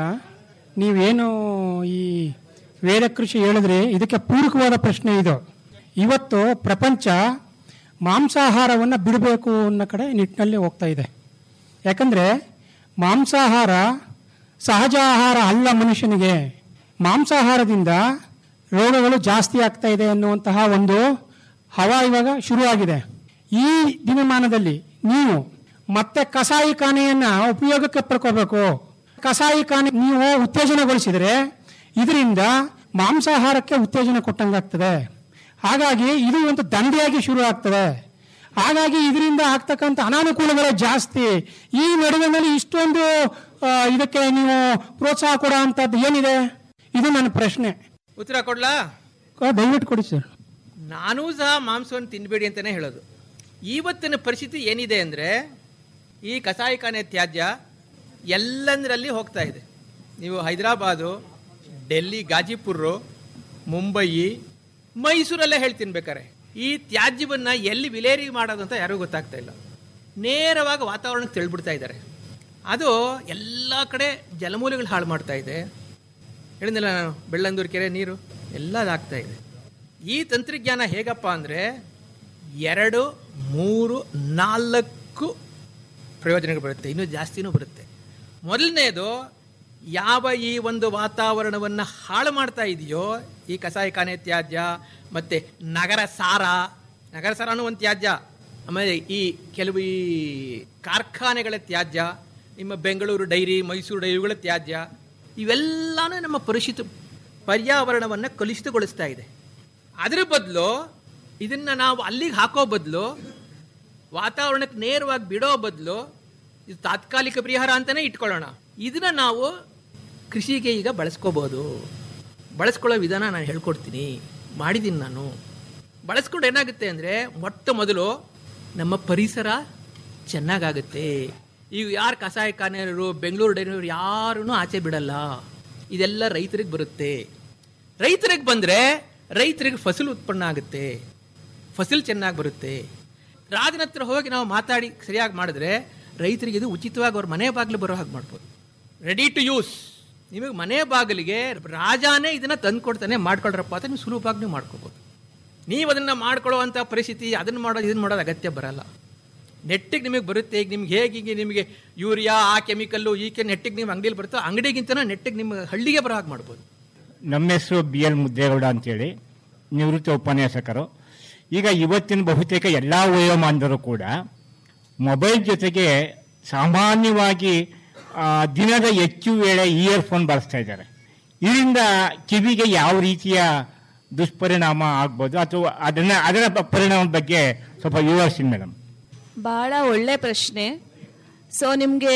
ನೀವೇನು ಈ ವೇದ ಕೃಷಿ ಹೇಳಿದ್ರಿ ಇದಕ್ಕೆ ಪೂರಕವಾದ ಪ್ರಶ್ನೆ ಇದು ಇವತ್ತು ಪ್ರಪಂಚ ಮಾಂಸಾಹಾರವನ್ನು ಬಿಡಬೇಕು ಅನ್ನೋ ಕಡೆ ನಿಟ್ಟಿನಲ್ಲಿ ಹೋಗ್ತಾ ಇದೆ ಯಾಕಂದರೆ ಮಾಂಸಾಹಾರ ಸಹಜ ಆಹಾರ ಅಲ್ಲ ಮನುಷ್ಯನಿಗೆ ಮಾಂಸಾಹಾರದಿಂದ ರೋಗಗಳು ಜಾಸ್ತಿ ಆಗ್ತಾ ಇದೆ ಅನ್ನುವಂತಹ ಒಂದು ಹವಾ ಇವಾಗ ಶುರುವಾಗಿದೆ ಈ ದಿನಮಾನದಲ್ಲಿ ನೀವು ಮತ್ತೆ ಕಸಾಯಿ ಖಾನೆಯನ್ನ ಉಪಯೋಗಕ್ಕೆ ಪಡ್ಕೋಬೇಕು ಕಸಾಯಿ ಖಾನೆ ನೀವು ಉತ್ತೇಜನಗೊಳಿಸಿದರೆ ಇದರಿಂದ ಮಾಂಸಾಹಾರಕ್ಕೆ ಉತ್ತೇಜನ ಕೊಟ್ಟಂಗಾಗ್ತದೆ ಹಾಗಾಗಿ ಇದು ಒಂದು ದಂಧೆಯಾಗಿ ಶುರು ಆಗ್ತದೆ ಹಾಗಾಗಿ ಇದರಿಂದ ಆಗ್ತಕ್ಕಂಥ ಅನಾನುಕೂಲಗಳೇ ಜಾಸ್ತಿ ಈ ನಡುವಿನಲ್ಲಿ ಇಷ್ಟೊಂದು ಆ, ಇದಕ್ಕೆ ನೀವು ಪ್ರೋತ್ಸಾಹ ಕೊಡೋ ಅಂಥದ್ದು ಏನಿದೆ ಇದು ನನ್ನ ಪ್ರಶ್ನೆ ಉತ್ತರ ಕೊಡ್ಲಾ ಆ, ದಯವಿಟ್ಟು ಕೊಡಿ ಸರ್ ನಾನೂ ಸಹ ಮಾಂಸವನ್ನು ತಿನ್ನಬೇಡಿ ಅಂತಲೇ ಹೇಳೋದು ಇವತ್ತಿನ ಪರಿಸ್ಥಿತಿ ಏನಿದೆ ಅಂದರೆ ಈ ಕಸಾಯಿಖಾನೆ ತ್ಯಾಜ್ಯ ಎಲ್ಲಂದರಲ್ಲಿ ಹೋಗ್ತಾ ಇದೆ ನೀವು ಹೈದರಾಬಾದು ಡೆಲ್ಲಿ ಗಾಜಿಪುರ ಮುಂಬಯಿ ಮೈಸೂರಲ್ಲೇ ಹೇಳ್ತೀನಿ ಬೇಕಾರೆ ಈ ತ್ಯಾಜ್ಯವನ್ನು ಎಲ್ಲಿ ವಿಲೇರಿ ಮಾಡೋದು ಅಂತ ಯಾರಿಗೂ ಗೊತ್ತಾಗ್ತಾ ಇಲ್ಲ ನೇರವಾಗಿ ವಾತಾವರಣಕ್ಕೆ ತೆಳ್ಬಿಡ್ತಾ ಇದ್ದಾರೆ ಅದು ಎಲ್ಲ ಕಡೆ ಜಲಮೂಲಗಳು ಹಾಳು ಮಾಡ್ತಾ ಇದೆ ಹೇಳಿದ್ನಲ್ಲ ನಾನು ಬೆಳ್ಳಂದೂರು ಕೆರೆ ನೀರು ಎಲ್ಲ ಅದಾಗ್ತಾ ಇದೆ ಈ ತಂತ್ರಜ್ಞಾನ ಹೇಗಪ್ಪ ಅಂದರೆ ಎರಡು ಮೂರು ನಾಲ್ಕು ಪ್ರಯೋಜನಗಳು ಬರುತ್ತೆ ಇನ್ನೂ ಜಾಸ್ತಿನೂ ಬರುತ್ತೆ ಮೊದಲನೇದು ಯಾವ ಈ ಒಂದು ವಾತಾವರಣವನ್ನು ಹಾಳು ಮಾಡ್ತಾ ಇದೆಯೋ ಈ ಕಸಾಯಿಖಾನೆ ತ್ಯಾಜ್ಯ ಮತ್ತು ನಗರ ಸಾರ ನಗರ ಸಾರನೂ ಒಂದು ತ್ಯಾಜ್ಯ ಆಮೇಲೆ ಈ ಕೆಲವು ಈ ಕಾರ್ಖಾನೆಗಳ ತ್ಯಾಜ್ಯ ನಿಮ್ಮ ಬೆಂಗಳೂರು ಡೈರಿ ಮೈಸೂರು ಡೈರಿಗಳ ತ್ಯಾಜ್ಯ ಇವೆಲ್ಲನೂ ನಮ್ಮ ಪರಿಸ್ಥಿತಿ ಪರ್ಯಾವರಣವನ್ನು ಕಲುಷಿತಗೊಳಿಸ್ತಾ ಇದೆ ಅದರ ಬದಲು ಇದನ್ನು ನಾವು ಅಲ್ಲಿಗೆ ಹಾಕೋ ಬದಲು ವಾತಾವರಣಕ್ಕೆ ನೇರವಾಗಿ ಬಿಡೋ ಬದಲು ಇದು ತಾತ್ಕಾಲಿಕ ಪರಿಹಾರ ಅಂತಲೇ ಇಟ್ಕೊಳ್ಳೋಣ ಇದನ್ನ ನಾವು ಕೃಷಿಗೆ ಈಗ ಬಳಸ್ಕೋಬೋದು ಬಳಸ್ಕೊಳ್ಳೋ ವಿಧಾನ ನಾನು ಹೇಳ್ಕೊಡ್ತೀನಿ ಮಾಡಿದ್ದೀನಿ ನಾನು ಬಳಸ್ಕೊಂಡು ಏನಾಗುತ್ತೆ ಅಂದರೆ ಮೊಟ್ಟ ಮೊದಲು ನಮ್ಮ ಪರಿಸರ ಚೆನ್ನಾಗಾಗುತ್ತೆ ಈಗ ಯಾರು ಕಸಾಯಿಖಾನೆಯವರು ಬೆಂಗಳೂರು ಡೈನವರು ಯಾರೂ ಆಚೆ ಬಿಡಲ್ಲ ಇದೆಲ್ಲ ರೈತರಿಗೆ ಬರುತ್ತೆ ರೈತರಿಗೆ ಬಂದರೆ ರೈತರಿಗೆ ಫಸಲು ಉತ್ಪನ್ನ ಆಗುತ್ತೆ ಫಸಲು ಚೆನ್ನಾಗಿ ಬರುತ್ತೆ ರಾಜನ ಹತ್ರ ಹೋಗಿ ನಾವು ಮಾತಾಡಿ ಸರಿಯಾಗಿ ಮಾಡಿದ್ರೆ ರೈತರಿಗೆ ಇದು ಉಚಿತವಾಗಿ ಅವ್ರ ಮನೆ ಬಾಗಿಲು ಬರೋ ಹಾಗೆ ಮಾಡ್ಬೋದು ರೆಡಿ ಟು ಯೂಸ್ ನಿಮಗೆ ಮನೆ ಬಾಗಿಲಿಗೆ ರಾಜಾನೇ ಇದನ್ನು ತಂದು ಕೊಡ್ತಾನೆ ಮಾಡ್ಕೊಳ್ರಪ್ಪ ಅಂತ ನೀವು ಸುಲಭವಾಗಿ ನೀವು ಮಾಡ್ಕೋಬೋದು ನೀವು ಅದನ್ನು ಮಾಡ್ಕೊಳ್ಳುವಂಥ ಪರಿಸ್ಥಿತಿ ಅದನ್ನು ಮಾಡೋದು ಇದನ್ನು ಮಾಡೋದು ಅಗತ್ಯ ಬರಲ್ಲ ನೆಟ್ಟಿಗೆ ನಿಮಗೆ ಬರುತ್ತೆ ಈಗ ನಿಮ್ಗೆ ಹೇಗೆ ಈಗ ನಿಮಗೆ ಯೂರಿಯಾ ಆ ಕೆಮಿಕಲ್ಲು ಈ ಕೆ ನೆಟ್ಟಿಗೆ ನಿಮ್ಮ ಅಂಗಡಿಯಲ್ಲಿ ಬರುತ್ತೋ ಅಂಗಡಿಗಿಂತನೂ ನೆಟ್ಟಿಗೆ ನಿಮ್ಮ ಹಳ್ಳಿಗೆ ಬರೋ ಹಾಗೆ ಮಾಡ್ಬೋದು ನಮ್ಮ ಹೆಸರು ಬಿ ಎಲ್ ಮುದ್ದೇಗೌಡ ಅಂತೇಳಿ ನಿವೃತ್ತ ಉಪನ್ಯಾಸಕರು ಈಗ ಇವತ್ತಿನ ಬಹುತೇಕ ಎಲ್ಲ ವಯೋಮಾನದರು ಕೂಡ ಮೊಬೈಲ್ ಜೊತೆಗೆ ಸಾಮಾನ್ಯವಾಗಿ ಆ, ದಿನದ ಹೆಚ್ಚು ವೇಳೆ ಇಯರ್ಫೋನ್ ಬಳಸ್ತಾ ಇದ್ದಾರೆ ಇದರಿಂದ ಕಿವಿಗೆ ಯಾವ ರೀತಿಯ ದುಷ್ಪರಿಣಾಮ ಆಗ್ಬೋದು ಅಥವಾ ಅದನ್ನ ಅದರ ಪ- ಪರಿಣಾಮದ ಬಗ್ಗೆ ಸ್ವಲ್ಪ ವಿವರಿಸಿ ಮೇಡಮ್ ಬಹಳ ಒಳ್ಳೆ ಪ್ರಶ್ನೆ ಸೊ ನಿಮಗೆ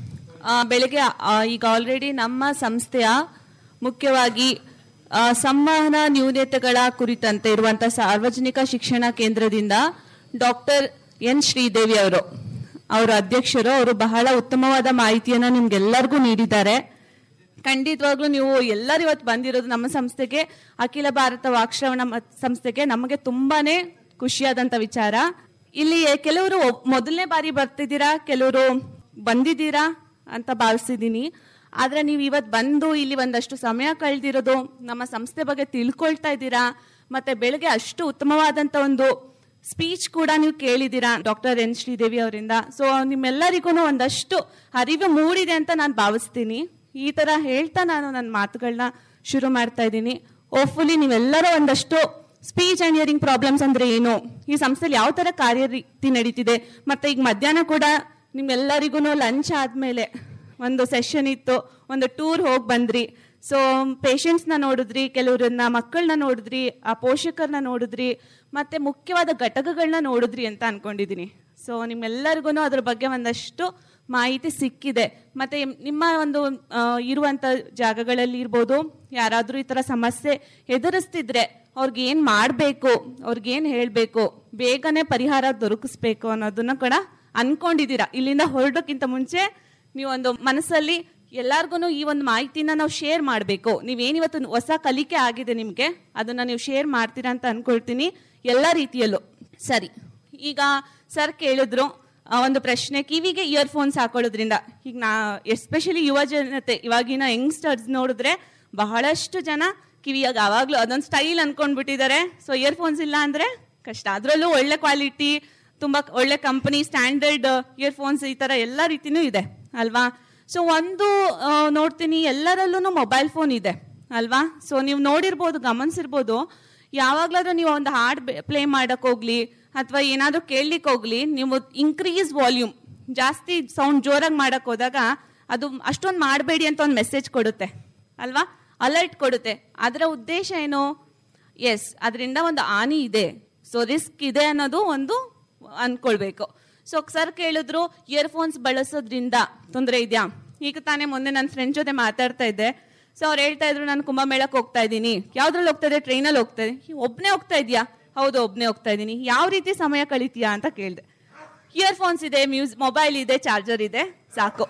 ಬೆಳಗ್ಗೆ ಆ, ಈಗ ಆಲ್ರೆಡಿ ನಮ್ಮ ಸಂಸ್ಥೆಯ ಮುಖ್ಯವಾಗಿ ಆ, ಸಂವಹನ ನ್ಯೂನತೆಗಳ ಕುರಿತಂತೆ ಇರುವಂಥ ಸಾರ್ವಜನಿಕ ಶಿಕ್ಷಣ ಕೇಂದ್ರದಿಂದ ಡಾಕ್ಟರ್ ಎನ್ ಶ್ರೀದೇವಿ ಅವರು ಅವರ ಅಧ್ಯಕ್ಷರು ಅವರು ಬಹಳ ಉತ್ತಮವಾದ ಮಾಹಿತಿಯನ್ನು ನಿಮ್ಗೆಲ್ಲರಿಗೂ ನೀಡಿದ್ದಾರೆ ಖಂಡಿತವಾಗ್ಲೂ ನೀವು ಎಲ್ಲರೂ ಇವತ್ತು ಬಂದಿರೋದು ನಮ್ಮ ಸಂಸ್ಥೆಗೆ ಅಖಿಲ ಭಾರತ ವಾಕ್ಶ್ರವಣ ಮತ್- ಸಂಸ್ಥೆಗೆ ನಮಗೆ ತುಂಬಾನೇ ಖುಷಿಯಾದಂತ ವಿಚಾರ ಇಲ್ಲಿ ಕೆಲವರು ಒಬ್- ಮೊದಲನೇ ಬಾರಿ ಬರ್ತಿದ್ದೀರಾ ಕೆಲವರು ಬಂದಿದ್ದೀರಾ ಅಂತ ಭಾವಿಸಿದ್ದೀನಿ ಆದ್ರೆ ನೀವು ಇವತ್ತು ಬಂದು ಇಲ್ಲಿ ಒಂದಷ್ಟು ಸಮಯ ಕಳೆದಿರೋದು ನಮ್ಮ ಸಂಸ್ಥೆ ಬಗ್ಗೆ ತಿಳ್ಕೊಳ್ತಾ ಇದ್ದೀರಾ ಮತ್ತೆ ಬೆಳಗ್ಗೆ ಅಷ್ಟು ಉತ್ತಮವಾದಂತ ಒಂದು ಸ್ಪೀಚ್ ಕೂಡ ನೀವು ಕೇಳಿದ್ದೀರಾ ಡಾಕ್ಟರ್ ಎನ್ ಶ್ರೀದೇವಿ ಅವರಿಂದ ಸೊ ನಿಮ್ಮೆಲ್ಲರಿಗೂ ಒಂದಷ್ಟು ಅರಿವು ಮೂಡಿದೆ ಅಂತ ನಾನು ಭಾವಿಸ್ತೀನಿ ಈ ತರ ಹೇಳ್ತಾ ನಾನು ನನ್ನ ಮಾತುಗಳನ್ನ ಶುರು ಮಾಡ್ತಾ ಇದ್ದೀನಿ ಹೋಪ್ಫುಲಿ ನೀವೆಲ್ಲರೂ ಒಂದಷ್ಟು ಸ್ಪೀಚ್ ಅಂಡ್ ಹಿಯರಿಂಗ್ ಪ್ರಾಬ್ಲಮ್ಸ್ ಅಂದ್ರೆ ಏನು ಈ ಸಂಸ್ಥೆಯಲ್ಲಿ ಯಾವ ತರ ಕಾರ್ಯರೀತಿ ನಡೀತಿದೆ ಮತ್ತೆ ಈಗ ಮಧ್ಯಾಹ್ನ ಕೂಡ ನಿಮ್ಮೆಲ್ಲರಿಗೂ ಲಂಚ್ ಆದ್ಮೇಲೆ ಒಂದು ಸೆಷನ್ ಇತ್ತು ಒಂದು ಟೂರ್ ಹೋಗಿ ಬಂದ್ರಿ ಸೊ ಪೇಷಂಟ್ಸ್ನ ನೋಡಿದ್ರಿ ಕೆಲವ್ರನ್ನ ಮಕ್ಕಳನ್ನ ನೋಡಿದ್ರಿ ಆ ಪೋಷಕರನ್ನ ನೋಡಿದ್ರಿ ಮತ್ತೆ ಮುಖ್ಯವಾದ ಘಟಕಗಳನ್ನ ನೋಡಿದ್ರಿ ಅಂತ ಅನ್ಕೊಂಡಿದ್ದೀನಿ ಸೊ ನಿಮ್ಮೆಲ್ಲರಿಗೂ ಅದ್ರ ಬಗ್ಗೆ ಒಂದಷ್ಟು ಮಾಹಿತಿ ಸಿಕ್ಕಿದೆ ಮತ್ತೆ ಇಮ್- ನಿಮ್ಮ ಒಂದು ಆ, ಇರುವಂತ ಜಾಗಗಳಲ್ಲಿ ಇರ್ಬೋದು ಯಾರಾದ್ರೂ ಈ ತರ ಸಮಸ್ಯೆ ಎದುರಿಸ್ತಿದ್ರೆ ಅವ್ರಿಗೆ ಏನ್ ಮಾಡ್ಬೇಕು ಅವ್ರಿಗೆ ಏನ್ ಹೇಳ್ಬೇಕು ಬೇಗನೆ ಪರಿಹಾರ ದೊರಕಿಸ್ಬೇಕು ಅನ್ನೋದನ್ನ ಕೂಡ ಅನ್ಕೊಂಡಿದ್ದೀರಾ ಇಲ್ಲಿಂದ ಹೊರಡೋಕ್ಕಿಂತ ಮುಂಚೆ ನೀವೊಂದು ಮನಸ್ಸಲ್ಲಿ ಎಲ್ಲಾರ್ಗು ಈ ಒಂದು ಮಾಹಿತಿನ ನಾವು ಶೇರ್ ಮಾಡಬೇಕು ನೀವೇನಿವತ್ತು ಹೊಸ ಕಲಿಕೆ ಆಗಿದೆ ನಿಮಗೆ ಅದನ್ನ ನೀವು ಶೇರ್ ಮಾಡ್ತೀರಾ ಅಂತ ಅನ್ಕೊಳ್ತೀನಿ ಎಲ್ಲ ರೀತಿಯಲ್ಲೂ ಸರಿ ಈಗ ಸರ್ ಕೇಳಿದ್ರು ಆ, ಒಂದು ಪ್ರಶ್ನೆ ಕಿವಿಗೆ ಇಯರ್ಫೋನ್ಸ್ ಹಾಕೊಳ್ಳೋದ್ರಿಂದ ಈಗ ನಾ ಎಸ್ಪೆಷಲಿ ಯುವ ಜನತೆ ಇವಾಗಿನ ಯಂಗ್ಸ್ಟರ್ಸ್ ನೋಡಿದ್ರೆ ಬಹಳಷ್ಟು ಜನ ಕಿವಿಯಾಗ ಆವಾಗ್ಲೂ ಅದೊಂದು ಸ್ಟೈಲ್ ಅನ್ಕೊಂಡ್ಬಿಟ್ಟಿದ್ದಾರೆ ಸೊ ಇಯರ್ಫೋನ್ಸ್ ಇಲ್ಲ ಅಂದ್ರೆ ಕಷ್ಟ ಅದರಲ್ಲೂ ಒಳ್ಳೆ ಕ್ವಾಲಿಟಿ ತುಂಬ ಒಳ್ಳೆ ಕಂಪನಿ ಸ್ಟ್ಯಾಂಡರ್ಡ್ ಇಯರ್ಫೋನ್ಸ್ ಈ ಥರ ಎಲ್ಲ ರೀತಿನೂ ಇದೆ ಅಲ್ವಾ ಸೊ ಒಂದು ಆ, ನೋಡ್ತೀನಿ ಎಲ್ಲರಲ್ಲೂ ಮೊಬೈಲ್ ಫೋನ್ ಇದೆ ಅಲ್ವಾ ಸೊ ನೀವು ನೋಡಿರ್ಬೋದು ಗಮನಿಸಿರ್ಬೋದು ಯಾವಾಗ್ಲಾದ್ರೂ ನೀವು ಒಂದು ಹಾಡ್ ಪ್ಲೇ ಮಾಡಕ್ ಹೋಗ್ಲಿ ಅಥವಾ ಏನಾದ್ರೂ ಕೇಳಲಿಕ್ಕೆ ಹೋಗ್ಲಿ ನೀವು ಇನ್ಕ್ರೀಸ್ ವಾಲ್ಯೂಮ್ ಜಾಸ್ತಿ ಸೌಂಡ್ ಜೋರಾಗಿ ಮಾಡಕ್ ಹೋದಾಗ ಅದು ಅಷ್ಟೊಂದು ಮಾಡಬೇಡಿ ಅಂತ ಒಂದು ಮೆಸೇಜ್ ಕೊಡುತ್ತೆ ಅಲ್ವಾ ಅಲರ್ಟ್ ಕೊಡುತ್ತೆ ಅದರ ಉದ್ದೇಶ ಏನು ಎಸ್ ಅದರಿಂದ ಒಂದು ಹಾನಿ ಇದೆ ಸೊ ರಿಸ್ಕ್ ಇದೆ ಅನ್ನೋದು ಒಂದು ಅನ್ಕೊಳ್ಬೇಕು ಸೊ ಸರ್ ಕೇಳಿದ್ರು ಇಯರ್ಫೋನ್ಸ್ ಬಳಸೋದ್ರಿಂದ ತೊಂದರೆ ಇದೆಯಾ ಈಗ ತಾನೇ ಮೊನ್ನೆ ನನ್ನ ಫ್ರೆಂಡ್ ಜೊತೆ ಮಾತಾಡ್ತಾ ಇದ್ದೆ ಸೊ ಅವ್ರು ಹೇಳ್ತಾ ಇದ್ರು ನಾನು ಕುಂಭಮೇಳಕ್ಕೆ ಹೋಗ್ತಾ ಇದ್ದೀನಿ ಯಾವ್ದ್ರಲ್ಲಿ ಹೋಗ್ತಾ ಇದೆ ಟ್ರೈನಲ್ಲಿ ಹೋಗ್ತಾ ಇದ್ದೀನಿ ಒಬ್ನೇ ಹೋಗ್ತಾ ಇದೆಯಾ ಹೌದು ಒಬ್ನೇ ಹೋಗ್ತಾ ಇದ್ದೀನಿ ಯಾವ ರೀತಿ ಸಮಯ ಕಳಿತೀಯಾ ಅಂತ ಕೇಳಿದೆ ಇಯರ್ಫೋನ್ಸ್ ಇದೆ ಮ್ಯೂಸ್ ಮೊಬೈಲ್ ಇದೆ ಚಾರ್ಜರ್ ಇದೆ ಸಾಕು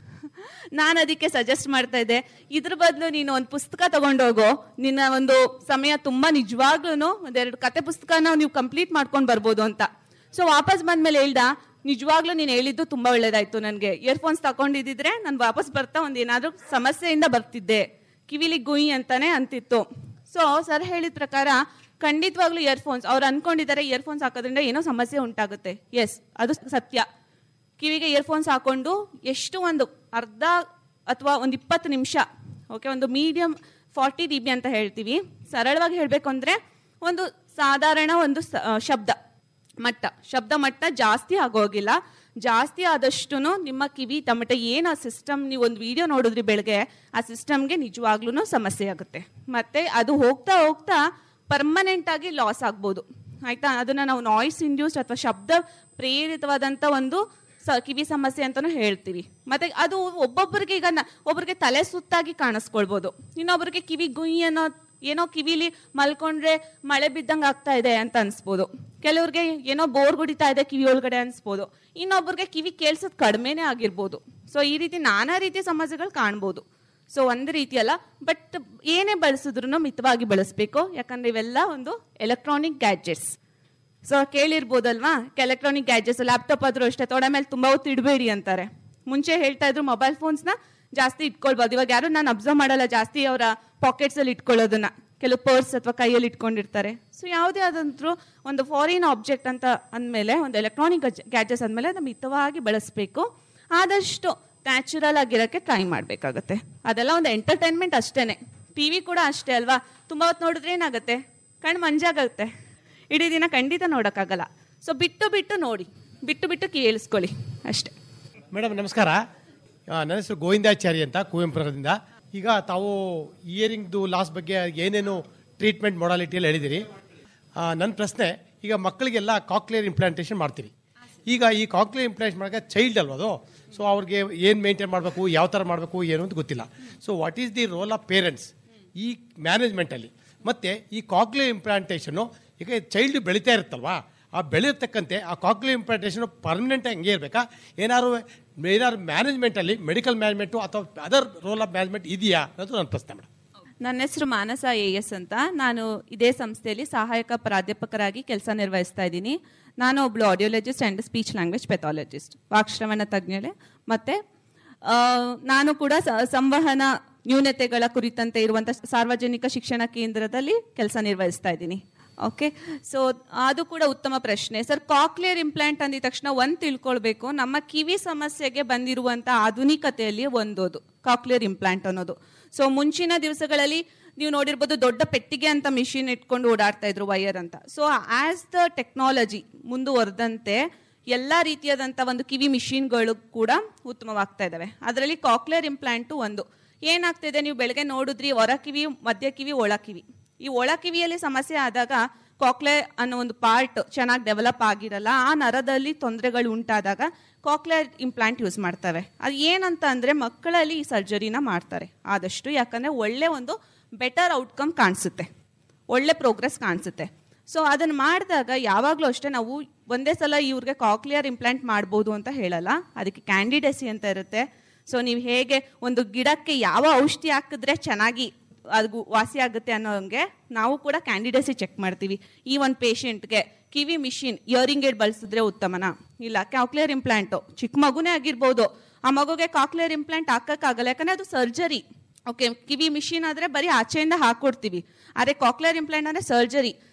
ನಾನು ಅದಕ್ಕೆ ಸಜೆಸ್ಟ್ ಮಾಡ್ತಾ ಇದ್ದೆ ಇದ್ರ ಬದಲು ನೀನು ಒಂದು ಪುಸ್ತಕ ತಗೊಂಡೋಗು ನಿನ್ನ ಒಂದು ಸಮಯ ತುಂಬಾ ನಿಜವಾಗ್ಲೂ ಒಂದೆರಡು ಕತೆ ಪುಸ್ತಕನ ನೀವು ಕಂಪ್ಲೀಟ್ ಮಾಡ್ಕೊಂಡು ಬರ್ಬೋದು ಅಂತ ಸೊ ವಾಪಸ್ ಬಂದ್ಮೇಲೆ ಹೇಳ್ದ ನಿಜವಾಗ್ಲೂ ನೀನು ಹೇಳಿದ್ದು ತುಂಬಾ ಒಳ್ಳೇದಾಯ್ತು ನನಗೆ ಇಯರ್ಫೋನ್ಸ್ ತಗೊಂಡಿದ್ದಿದ್ರೆ ನಾನು ವಾಪಸ್ ಬರ್ತಾ ಒಂದು ಏನಾದ್ರೂ ಸಮಸ್ಯೆಯಿಂದ ಬರ್ತಿದ್ದೆ ಕಿವಿಲಿ ಗುಯಿ ಅಂತಾನೆ ಅಂತಿತ್ತು ಸೊ ಸರ್ ಹೇಳಿದ ಪ್ರಕಾರ ಖಂಡಿತವಾಗ್ಲೂ ಇಯರ್ಫೋನ್ಸ್ ಅವ್ರು ಅನ್ಕೊಂಡಿದ್ದಾರೆ ಇಯರ್ಫೋನ್ಸ್ ಹಾಕೋದ್ರಿಂದ ಏನೋ ಸಮಸ್ಯೆ ಉಂಟಾಗುತ್ತೆ ಎಸ್ ಅದು ಸತ್ಯ ಕಿವಿಗೆ ಇಯರ್ಫೋನ್ಸ್ ಹಾಕೊಂಡು ಎಷ್ಟು ಒಂದು ಅರ್ಧ ಅಥವಾ ಒಂದು ಇಪ್ಪತ್ತು ನಿಮಿಷ ಓಕೆ ಒಂದು ಮೀಡಿಯಂ ಫಾರ್ಟಿ ಡಿ ಬಿ ಅಂತ ಹೇಳ್ತೀವಿ ಸರಳವಾಗಿ ಹೇಳಬೇಕು ಅಂದರೆ ಒಂದು ಸಾಧಾರಣ ಒಂದು ಸ- ಆ, ಶಬ್ದ ಮಟ್ಟ ಶಬ್ದ ಮಟ್ಟ ಜಾಸ್ತಿ ಆಗೋಗಿಲ್ಲ ಜಾಸ್ತಿ ಆದಷ್ಟು ನಿಮ್ಮ ಕಿವಿ ತಮಟೆ ಏನು ಆ ಸಿಸ್ಟಮ್ ನೀವು ಒಂದು ವಿಡಿಯೋ ನೋಡಿದ್ರಿ ಬೆಳಗ್ಗೆ ಆ ಸಿಸ್ಟಮ್ಗೆ ನಿಜವಾಗ್ಲೂ ಸಮಸ್ಯೆ ಆಗುತ್ತೆ ಮತ್ತೆ ಅದು ಹೋಗ್ತಾ ಹೋಗ್ತಾ ಪರ್ಮನೆಂಟ್ ಆಗಿ ಲಾಸ್ ಆಗ್ಬೋದು ಆಯ್ತಾ ಅದನ್ನ ನಾವು ನಾಯ್ಸ್ ಇಂಡ್ಯೂಸ್ ಅಥವಾ ಶಬ್ದ ಪ್ರೇರಿತವಾದಂಥ ಒಂದು ಸ ಕಿವಿ ಸಮಸ್ಯೆ ಅಂತಾನು ಹೇಳ್ತೀವಿ ಮತ್ತೆ ಅದು ಒಬ್ಬೊಬ್ಬರಿಗೆ ಈಗ ನ- ಒಬ್ರಿಗೆ ತಲೆ ಸುತ್ತಾಗಿ ಕಾಣಿಸ್ಕೊಳ್ಬೋದು ಇನ್ನೊಬ್ರಿಗೆ ಕಿವಿ ಗುಯ್ ಅನ್ನೋ ಏನೋ ಕಿವಿಲಿ ಮಲ್ಕೊಂಡ್ರೆ ಮಳೆ ಬಿದ್ದಂಗೆ ಆಗ್ತಾ ಇದೆ ಅಂತ ಅನ್ಸ್ಬೋದು ಕೆಲವ್ರಿಗೆ ಏನೋ ಬೋರ್ ಗುಡಿತಾ ಇದೆ ಕಿವಿ ಒಳಗಡೆ ಅನ್ಸ್ಬೋದು ಇನ್ನೊಬ್ರಿಗೆ ಕಿವಿ ಕೇಳ್ಸೋದು ಕಡಿಮೆನೇ ಆಗಿರ್ಬೋದು ಸೊ ಈ ರೀತಿ ನಾನಾ ರೀತಿಯ ಸಮಸ್ಯೆಗಳು ಕಾಣ್ಬೋದು ಸೊ ಒಂದು ರೀತಿ ಅಲ್ಲ ಬಟ್ ಏನೇ ಬಳಸಿದ್ರು ಮಿತವಾಗಿ ಬಳಸಬೇಕು ಯಾಕಂದ್ರೆ ಇವೆಲ್ಲ ಒಂದು ಎಲೆಕ್ಟ್ರಾನಿಕ್ ಗ್ಯಾಜೆಟ್ಸ್ ಸೊ ಕೇಳಿರ್ಬೋದಲ್ವಾ ಎಲೆಕ್ಟ್ರಾನಿಕ್ ಗ್ಯಾಜೆಟ್ಸ್ ಲ್ಯಾಪ್ಟಾಪ್ ಆದ್ರೂ ಅಷ್ಟೇ ತೊಡೆ ಮೇಲೆ ತುಂಬಾ ಹೊತ್ತು ಇಡಬೇಡಿ ಅಂತಾರೆ ಮುಂಚೆ ಹೇಳ್ತಾ ಇದ್ರು ಮೊಬೈಲ್ ಫೋನ್ಸ್ನ ಜಾಸ್ತಿ ಇಟ್ಕೊಳ್ಬೋದು ಇವಾಗ ಯಾರು ನಾನು ಅಬ್ಸರ್ವ್ ಮಾಡಲ್ಲ ಜಾಸ್ತಿ ಅವರ ಪಾಕೆಟ್ಸ್ ಅಲ್ಲಿ ಇಟ್ಕೊಳ್ಳೋದನ್ನ ಕೆಲವು ಪರ್ಸ್ ಅಥವಾ ಕೈಯಲ್ಲಿ ಇಟ್ಕೊಂಡಿರ್ತಾರೆ ಸೊ ಯಾವುದೇ ಆದಂತರೂ ಒಂದು ಫಾರಿನ್ ಆಬ್ಜೆಕ್ಟ್ ಅಂತ ಅಂದಮೇಲೆ ಒಂದು ಎಲೆಕ್ಟ್ರಾನಿಕ್ ಗ್ಯಾಜೆಟ್ಸ್ ಅಂದಮೇಲೆ ಅದನ್ನ ಮಿತವಾಗಿ ಬಳಸಬೇಕು ಆದಷ್ಟು ನ್ಯಾಚುರಲ್ ಆಗಿರೋಕ್ಕೆ ಟ್ರೈ ಮಾಡಬೇಕಾಗತ್ತೆ ಅದೆಲ್ಲ ಒಂದು ಎಂಟರ್ಟೈನ್ಮೆಂಟ್ ಅಷ್ಟೇನೆ ಟಿವಿ ಕೂಡ ಅಷ್ಟೇ ಅಲ್ವಾ ತುಂಬ ಹೊತ್ತು ನೋಡಿದ್ರೆ ಏನಾಗುತ್ತೆ ಕಣ್ಣು ಮಂಜಾಗುತ್ತೆ ಇಡೀ ದಿನ ಖಂಡಿತ ನೋಡೋಕ್ಕಾಗಲ್ಲ ಸೊ ಬಿಟ್ಟು ಬಿಟ್ಟು ನೋಡಿ ಬಿಟ್ಟು ಬಿಟ್ಟು ಕೇಳಿಸ್ಕೊಳ್ಳಿ ಅಷ್ಟೇ ಮೇಡಮ್ ನಮಸ್ಕಾರ ಆ, ನನ್ನ ಹೆಸರು ಗೋವಿಂದಾಚಾರಿ ಅಂತ ಕುವೆಂಪುರದಿಂದ ಈಗ ತಾವು ಇಯರಿಂಗ್ದು ಲಾಸ್ ಬಗ್ಗೆ ಏನೇನು ಟ್ರೀಟ್ಮೆಂಟ್ ಮೊಡಾಲಿಟಿಯಲ್ಲಿ ಹೇಳಿದಿರಿ ಆ, ನನ್ನ ಪ್ರಶ್ನೆ ಈಗ ಮಕ್ಕಳಿಗೆಲ್ಲ ಕಾಕ್ಲಿಯರ್ ಇಂಪ್ಲಾಂಟೇಷನ್ ಮಾಡ್ತೀರಿ ಈಗ ಈ ಕಾಕ್ಲಿಯರ್ ಇಂಪ್ಲಾಂಟ್ ಮಾಡೋಕೆ ಚೈಲ್ಡ್ ಅಲ್ವಾ ಅದು ಸೊ ಅವ್ರಿಗೆ ಏನು ಮೇಂಟೈನ್ ಮಾಡಬೇಕು ಯಾವ ಥರ ಮಾಡಬೇಕು ಏನು ಅಂತ ಗೊತ್ತಿಲ್ಲ so what is the role of parents ಈ ಮ್ಯಾನೇಜ್ಮೆಂಟಲ್ಲಿ ಮತ್ತು ಈ ಕಾಕ್ಲಿಯರ್ ಇಂಪ್ಲಾಂಟೇಷನು ಈಗ ಚೈಲ್ಡ್ ಬೆಳೀತಾ ಇರುತ್ತಲ್ವಾ ಆ ಬೆಳೆಯತಕ್ಕಂತೆ ಆ ಕಾಕ್ಲಿಯರ್ ಇಂಪ್ಲಾಂಟೇಷನ್ ಪರ್ಮನೆಂಟ್ ಹಂಗೆ ಇರಬೇಕಾ ಏನಾದ್ರು ಏನಾದ್ರು ಮ್ಯಾನೇಜ್ಮೆಂಟಲ್ಲಿ ಮೆಡಿಕಲ್ ಮ್ಯಾನೇಜ್ಮೆಂಟು ಅಥವಾ ಅದರ್ ರೋಲ್ ಆಫ್ ಮ್ಯಾನೇಜ್ಮೆಂಟ್ ಇದೆಯಾ ಅನ್ನೋದು ನನ್ನ ಪ್ರಶ್ನೆ ಮೇಡಮ್ ನನ್ನ ಹೆಸರು ಮಾನಸ ಎ ಎಸ್ ಅಂತ ನಾನು ಇದೇ ಸಂಸ್ಥೆಯಲ್ಲಿ ಸಹಾಯಕ ಪ್ರಾಧ್ಯಾಪಕರಾಗಿ ಕೆಲಸ ನಿರ್ವಹಿಸ್ತಾ ಇದ್ದೀನಿ ನಾನು ಒಬ್ಳು audiologist and speech language pathologist ವಾಕ್ಶ್ರವಣ ತಜ್ಞಳೆ ಮತ್ತು ಆ, ನಾನು ಕೂಡ ಸ- ಸಂವಹನ ನ್ಯೂನತೆಗಳ ಕುರಿತಂತೆ ಇರುವಂಥ ಸಾರ್ವಜನಿಕ ಶಿಕ್ಷಣ ಕೇಂದ್ರದಲ್ಲಿ ಕೆಲಸ ನಿರ್ವಹಿಸ್ತಾ ಇದ್ದೀನಿ ಓಕೆ ಸೊ ಅದು ಕೂಡ ಉತ್ತಮ ಪ್ರಶ್ನೆ ಸರ್ ಕಾಕ್ಲಿಯರ್ ಇಂಪ್ಲಾಂಟ್ ಅಂದಿದ ತಕ್ಷಣ ಒಂದು ತಿಳ್ಕೊಳ್ಬೇಕು ನಮ್ಮ ಕಿವಿ ಸಮಸ್ಯೆಗೆ ಬಂದಿರುವಂಥ ಆಧುನಿಕತೆಯಲ್ಲಿ ಒಂದೋದು ಕಾಕ್ಲಿಯರ್ ಇಂಪ್ಲಾಂಟ್ ಅನ್ನೋದು ಸೊ ಮುಂಚಿನ ದಿವಸಗಳಲ್ಲಿ ನೀವು ನೋಡಿರ್ಬೋದು ದೊಡ್ಡ ಪೆಟ್ಟಿಗೆ ಅಂತ ಮಿಷಿನ್ ಇಟ್ಕೊಂಡು ಓಡಾಡ್ತಾ ಇದ್ರು ವೈಯರ್ ಅಂತ ಸೊ ಆಸ್ ದ ಟೆಕ್ನಾಲಜಿ ಮುಂದುವರೆದಂತೆ ಎಲ್ಲ ರೀತಿಯಾದಂಥ ಒಂದು ಕಿವಿ ಮಿಷಿನ್ಗಳು ಕೂಡ ಉತ್ತಮವಾಗ್ತಾ ಇದ್ದಾವೆ ಅದರಲ್ಲಿ ಕಾಕ್ಲಿಯರ್ ಇಂಪ್ಲಾಂಟು ಒಂದು ಏನಾಗ್ತಿದೆ ನೀವು ಬೆಳಗ್ಗೆ ನೋಡಿದ್ರಿ ಹೊರ ಕಿವಿ ಮಧ್ಯ ಕಿವಿ ಒಳ ಕಿವಿ ಈ ಒಳ ಕಿವಿಯಲ್ಲಿ ಸಮಸ್ಯೆ ಆದಾಗ ಕಾಕ್ಲೆ ಅನ್ನೋ ಒಂದು ಪಾರ್ಟ್ ಚೆನ್ನಾಗಿ ಡೆವಲಪ್ ಆಗಿರಲ್ಲ ಆ ನರದಲ್ಲಿ ತೊಂದರೆಗಳು ಉಂಟಾದಾಗ ಕಾಕ್ಲಿಯರ್ ಇಂಪ್ಲಾಂಟ್ ಯೂಸ್ ಮಾಡ್ತವೆ ಅದು ಏನಂತ ಅಂದರೆ ಮಕ್ಕಳಲ್ಲಿ ಈ ಸರ್ಜರಿನ ಮಾಡ್ತಾರೆ ಆದಷ್ಟು ಯಾಕಂದರೆ ಒಳ್ಳೆ ಒಂದು ಬೆಟರ್ ಔಟ್ಕಮ್ ಕಾಣಿಸುತ್ತೆ ಒಳ್ಳೆ ಪ್ರೋಗ್ರೆಸ್ ಕಾಣಿಸುತ್ತೆ ಸೊ ಅದನ್ನು ಮಾಡಿದಾಗ ಯಾವಾಗಲೂ ಅಷ್ಟೇ ನಾವು ಒಂದೇ ಸಲ ಇವ್ರಿಗೆ ಕಾಕ್ಲಿಯರ್ ಇಂಪ್ಲಾಂಟ್ ಮಾಡ್ಬೋದು ಅಂತ ಹೇಳಲ್ಲ ಅದಕ್ಕೆ ಕ್ಯಾಂಡಿಡೇಸಿ ಅಂತ ಇರುತ್ತೆ ಸೊ ನೀವು ಹೇಗೆ ಒಂದು ಗಿಡಕ್ಕೆ ಯಾವ ಔಷಧಿ ಹಾಕಿದ್ರೆ ಚೆನ್ನಾಗಿ ಅದು ವಾಸಿ ಆಗುತ್ತೆ ಅನ್ನೋಂಗೆ ನಾವು ಕೂಡ ಕ್ಯಾಂಡಿಡೇಸಿ ಚೆಕ್ ಮಾಡ್ತೀವಿ ಈ ಒಂದು ಪೇಷಂಟ್ಗೆ ಕಿವಿ ಮಿಷಿನ್ ಇಯರಿಂಗ್ ಏಡ್ ಬಳಸಿದ್ರೆ ಉತ್ತಮನ ಇಲ್ಲ ಕಾಕ್ಲಿಯರ್ ಇಂಪ್ಲಾಂಟು ಚಿಕ್ಕ ಮಗುನೇ ಆಗಿರ್ಬೋದು ಆ ಮಗುಗೆ ಕಾಕ್ಲಿಯರ್ ಇಂಪ್ಲಾಂಟ್ ಹಾಕಕ್ಕಾಗಲ್ಲ ಯಾಕಂದ್ರೆ ಅದು ಸರ್ಜರಿ ಓಕೆ ಕಿವಿ ಮಿಷಿನ್ ಆದ್ರೆ ಬರೀ ಆಚೆಯಿಂದ ಹಾಕೊಡ್ತೀವಿ ಆದರೆ ಕಾಕ್ಲಿಯರ್ ಇಂಪ್ಲಾಂಟ್ ಅಂದ್ರೆ ಸರ್ಜರಿ